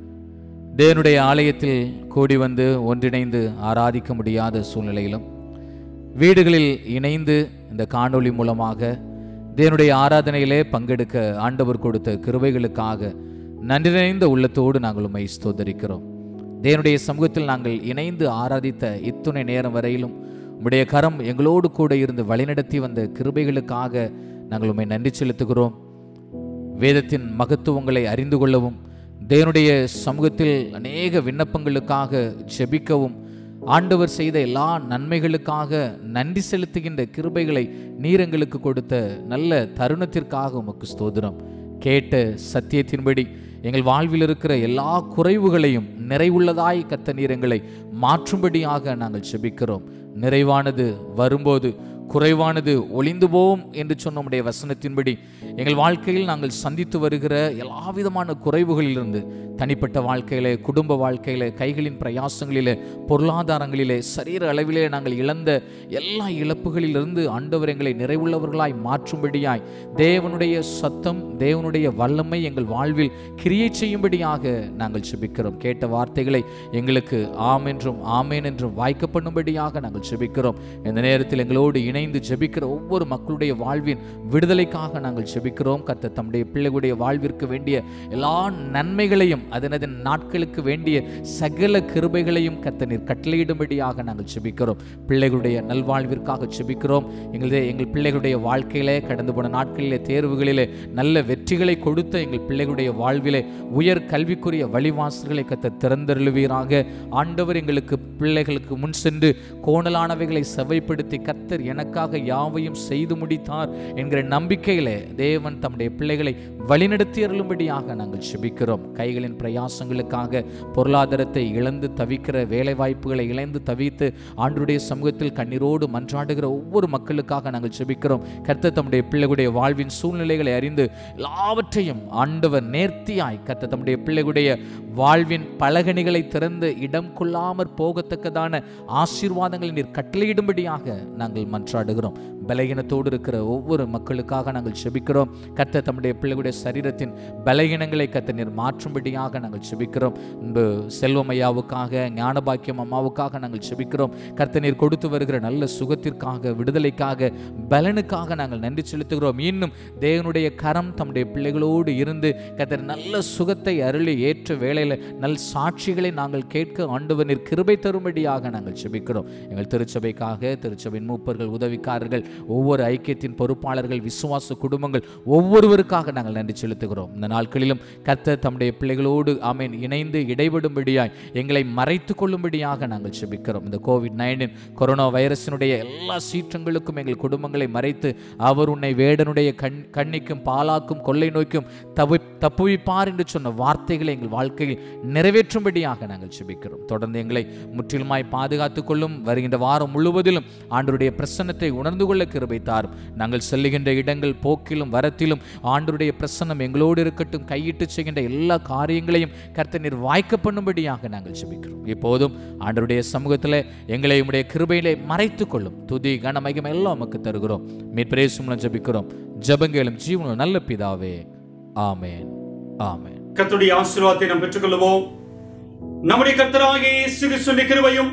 தேவனுடைய ஆலயத்தில் கூடி வந்து ஒன்றிணைந்து ஆராதிக்க முடியாத சூழ்நிலையிலும் வீடுகளில் இணைந்து இந்த காணொளி மூலமாக தேவனுடைய ஆராதனையிலே பங்கெடுக்க ஆண்டவர் கொடுத்த கிருபைகளுக்காக நன்றி நிறைந்த உள்ளத்தோடு நாங்கள் உண்மை ஸ்தோதரிக்கிறோம் தேவனுடைய சமூகத்தில் நாங்கள் இணைந்து ஆராதித்த இத்துணை நேரம் வரையிலும் உம்முடைய கரம் எங்களோடு கூட இருந்து வழிநடத்தி வந்த கிருபைகளுக்காக நாங்கள் உண்மை நன்றி செலுத்துகிறோம் வேதத்தின் மகத்துவங்களை அறிந்து கொள்ளவும் தேவனுடைய சமூகத்தில் அநேக விண்ணப்பங்களுக்காக ஜெபிக்கவும் ஆண்டவர் செய்த எல்லா நன்மைகளுக்காக நன்றி செலுத்துகின்ற கிருபைகளை நீர் எங்களுக்கு கொடுத்த நல்ல தருணத்திற்காக உமக்கு ஸ்தோத்திரம் கேட்ட சத்தியத்தின்படி எங்கள் வாழ்வில் இருக்கிற எல்லா குறைவுகளையும் நிறைவுள்ளதாய் கத்த நீர் எங்களை மாற்றும்படியாக நாங்கள் செபிக்கிறோம் நிறைவானது வரும்போது குறைவானது ஒளிந்து போம் என்று சொன்ன நம்முடைய வசனத்தின்படி எங்கள் வாழ்க்கையில் நாங்கள் சந்தித்து வருகிற எல்லா விதமான குறைவுகளிலிருந்து தனிப்பட்ட வாழ்க்கையிலே குடும்ப வாழ்க்கையிலே கைகளின் பிரயாசங்களிலே பொருளாதாரங்களிலே சரீர அளவிலே நாங்கள் இழந்த எல்லா இழப்புகளிலிருந்து ஆண்டவர் எங்களை நிறைவுள்ளவர்களாய் மாற்றும்படியாய் தேவனுடைய சத்தம் தேவனுடைய வல்லமை எங்கள் வாழ்வில் கிரியை செய்யும்படியாக நாங்கள் செபிக்கிறோம் கேட்ட வார்த்தைகளை எங்களுக்கு ஆம் என்றும் ஆமேன் என்றும் வாய்க்க பண்ணும்படியாக நாங்கள் செபிக்கிறோம் இந்த நேரத்தில் எங்களோடு இணைந்து ஜெபிக்கிற ஒவ்வொரு மக்களுடைய வாழ்வின் விடுதலைக்காக நாங்கள் ஜெபிக்கிறோம் கர்த்தர் தம்முடைய பிள்ளைகளுடைய வாழ்விற்கு வேண்டிய எல்லா நன்மைகளையும் அதனதன் நாட்களுக்கு வேண்டிய சகல கிருபைகளையும் கர்த்தர் நீர் கட்டளையிடும்படியாக நாங்கள் ஜெபிக்கிறோம் பிள்ளைகளுடைய நல்வாழ்விற்காக ஜெபிக்கிறோம் எங்களுடைய எங்கள் பிள்ளைகளுடைய வாழ்க்கையிலே கடந்து போன நாட்களிலே தேர்வுகளிலே நல்ல வெற்றிகளை கொடுத்த எங்கள் பிள்ளைகளுடைய வாழ்விலே உயர் கல்விக்குரிய வழிவாசல்களை கத்த திறந்தருளுவீராக ஆண்டவர் எங்களுக்கு பிள்ளைகளுக்கு முன் சென்று கோணலானவைகளை செவைப்படுத்தி கத்தர் எனக்காக யாவையும் செய்து முடித்தார் என்கிற நம்பிக்கையிலே தேவன் தம்முடைய பிள்ளைகளை வழிநடத்தி அருளும்படியாக நாங்கள் செபிக்கிறோம் கைகளின் பிரயாசங்களுக்காக பொருளாதாரத்தை இழந்து தவிக்கிற வேலை வாய்ப்புகளை இழந்து தவித்து ஆண்டுடைய சமூகத்தில் கண்ணீரோடு மன்றாடுகிற ஒவ்வொரு மக்களுக்காக நாங்கள் செபிக்கிறோம் கர்த்தர் தம்முடைய பிள்ளைகளுடைய வாழ்வின் சூழ்நிலைகளை அறிந்து எல்லாவற்றையும் ஆண்டவர் நேர்த்தியாய் கர்த்தர் தம்முடைய பிள்ளைகளுடைய வாழ்வின் பலகணிகளை திறந்து இடம் கொள்ளாமற் போகத்தக்கதான ஆசீர்வாதங்களை நீர் கட்டளையிடும்படியாக நாங்கள் மன்றாடுகிறோம் பலகீனத்தோடு இருக்கிற ஒவ்வொரு மக்களுக்காக நாங்கள் செபிக்கிறோம் கர்த்தர் தம்முடைய பிள்ளைகளுடைய சரீரத்தின் பலகீனங்களை கர்த்தர் நீர் மாற்றும்படியாக நாங்கள் செபிக்கிறோம் இன்பு செல்வம் ஐயாவுக்காக ஞானபாக்கியம் அம்மாவுக்காக நாங்கள் செபிக்கிறோம் கர்த்தர் நீர் கொடுத்து வருகிற நல்ல சுகத்திற்காக விடுதலைக்காக பலனுக்காக நாங்கள் நன்றி செலுத்துகிறோம் இன்னும் தேவனுடைய கரம் தம்முடைய பிள்ளைகளோடு இருந்து கர்த்தர் நல்ல சுகத்தை அருளி ஏற்ற வேளையில் நல் சாட்சிகளை நாங்கள் கேட்க ஆண்டவர் நீர் கிருபை தரும்படியாக நாங்கள் செபிக்கிறோம் எங்கள் திருச்சபைக்காக திருச்சபையின் மூப்பர்கள் உதவிக்காரர்கள் ஒவ்வொரு ஐக்கியத்தின் பொறுப்பாளர்கள் விசுவாச குடும்பங்கள் ஒவ்வொருவருக்காக நாங்கள் நன்றி செலுத்துகிறோம் இந்த நாட்களிலும் கர்த்தர் தம்முடைய பிள்ளைகளோடு ஆமேன் இணைந்து இடைபடும்படியாய் எங்களை மறைத்து கொள்ளும்படியாக நாங்கள் செபிக்கிறோம் இந்த கோவிட் நைன்டீன் கொரோனா வைரஸினுடைய எல்லா சீற்றங்களுக்கும் எங்கள் குடும்பங்களை மறைத்து அவர் உன்னை வேடனுடைய கண் கண்ணிக்கும் பாலாக்கும் கொள்ளை நோய்க்கும் தவி தப்புவிப்பார் என்று சொன்ன வார்த்தைகளை எங்கள் வாழ்க்கையில் நிறைவேற்றும்படியாக நாங்கள் செபிக்கிறோம் தொடர்ந்து எங்களை முற்றிலுமாய் பாதுகாத்துக் கொள்ளும் வருகின்ற வாரம் முழுவதிலும் ஆண்டருடைய பிரசன்னத்தை உணர்ந்து கொள்ள கிருபை தாரும் நாங்கள் செல்லுகின்ற இடங்கள் போக்கிலும் வரத்திலும் ஆண்டருடைய பிரசன்னம் எங்களோடு இருக்கட்டும் கையிட்டு செய்கின்ற எல்லா காரியங்களையும் கர்த்தர் நீர் வாய்க்க பண்ணும்படியாக நாங்கள் செபிக்கிறோம் இப்போதும் ஆண்டருடைய சமூகத்தில் எங்களை உம்முடைய கிருபையிலே மறைத்துக் கொள்ளும் துதி கனமகிமை எல்லாம் நமக்கு தருகிறோம் மீட்பிரேசும் ஜெபிக்கிறோம் ஜெபங்களும் ஜீவனும் நல்ல பிதாவே ஆமேன் ஆமேன் கர்த்தருடைய ஆசீர்வாதத்தை நாம் பெற்றுக்கொள்வோம் நம்முடைய கர்த்தராகிய இயேசு கிறிஸ்துவின் கிருபையும்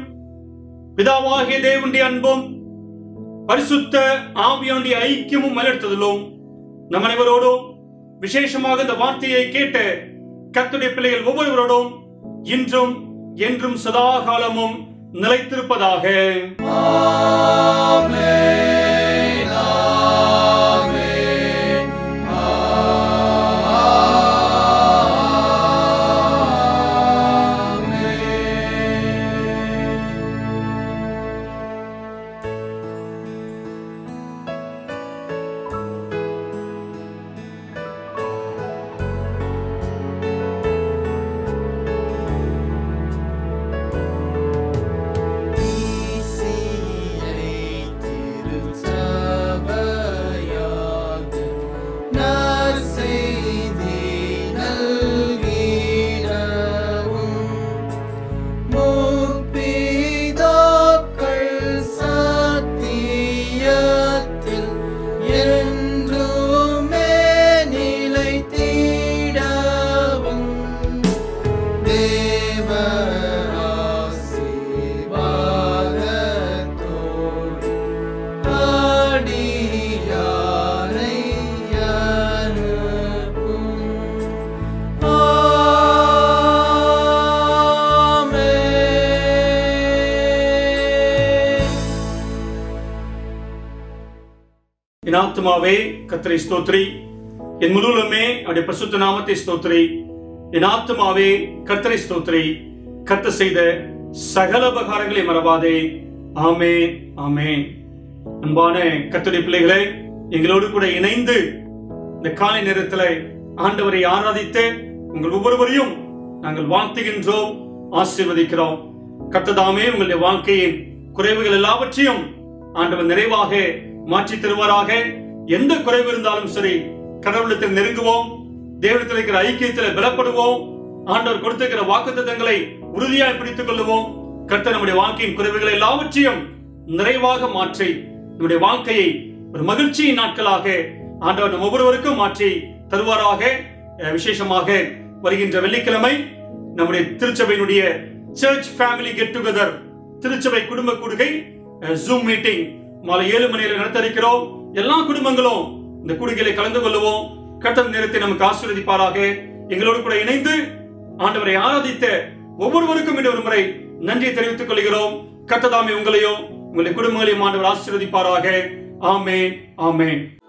பிதாவாகிய தேவனுடைய அன்பும் பரிசுத்த ஆவியானுடைய ஐக்கியமும் மலர்த்ததிலும் நம் அனைவரோடும் விசேஷமாக இந்த வார்த்தையை கேட்ட கர்த்தருடைய பிள்ளைகள் ஒவ்வொருவரோடும் இன்றும் என்றும் சதா காலமும் நிலைத்திருப்பதாக திருவே என் ஆத்மாவே கத்தரை ஸ்தோத்ரி என் முழுவலுமே அவருடைய பரிசுத்த நாமத்தை ஸ்தோத்ரி என் ஆத்மாவே கர்த்தரை ஸ்தோத்ரி கத்த செய்த சகல உபகாரங்களை மறவாதே ஆமே ஆமே அன்பான கர்த்தருடைய பிள்ளைகளே எங்களோடு கூட இணைந்து இந்த காலை நேரத்தில் ஆண்டவரை ஆராதித்து உங்கள் ஒவ்வொருவரையும் நாங்கள் வாழ்த்துகின்றோம் ஆசீர்வதிக்கிறோம் கர்த்ததாமே உங்களுடைய வாழ்க்கையின் குறைவுகள் எல்லாவற்றையும் ஆண்டவர் நிறைவாக மாற்றி தருவாராக எந்த குறைவு இருந்தாலும் சரி கடவுளத்தில் நெருங்குவோம் தேவனத்தில் இருக்கிற ஐக்கியத்தில் பலப்படுவோம் ஆண்டவர் கொடுத்திருக்கிற வாக்குத்தத்தங்களை உறுதியாய் பிடித்துக் கொள்ளுவோம் கர்த்தர் நம்முடைய வாழ்க்கையின் குறைவுகளை எல்லாவற்றையும் நிறைவாக மாற்றி நம்முடைய வாழ்க்கையை ஒரு மகிழ்ச்சியின் நாட்களாக ஆண்டவர் நம் ஒவ்வொருவருக்கும் மாற்றி தருவாராக அஹ், விசேஷமாக வருகின்ற வெள்ளிக்கிழமை நம்முடைய திருச்சபையினுடைய சர்ச் ஃபேமிலி கெட் டுகெதர் திருச்சபை குடும்ப கூடுகை ஜூம் மீட்டிங் மாலை ஏழு மணியில நடத்த இருக்கிறோம் எல்லா குடும்பங்களும் இந்த கூடுகையில கலந்து கொள்ளுவோம் கட்டண நேரத்தை நமக்கு ஆசீர்வதிப்பாராக எங்களோடு கூட இணைந்து ஆண்டவரை ஆராதித்த ஒவ்வொருவருக்கும் இந்த ஒரு முறை நன்றியை தெரிவித்துக் கொள்கிறோம் கத்ததாமே உங்களையும் உங்களுடைய குடும்பங்களையும் ஆண்டவர் ஆசீர்வதிப்பாராக ஆமென் ஆமென்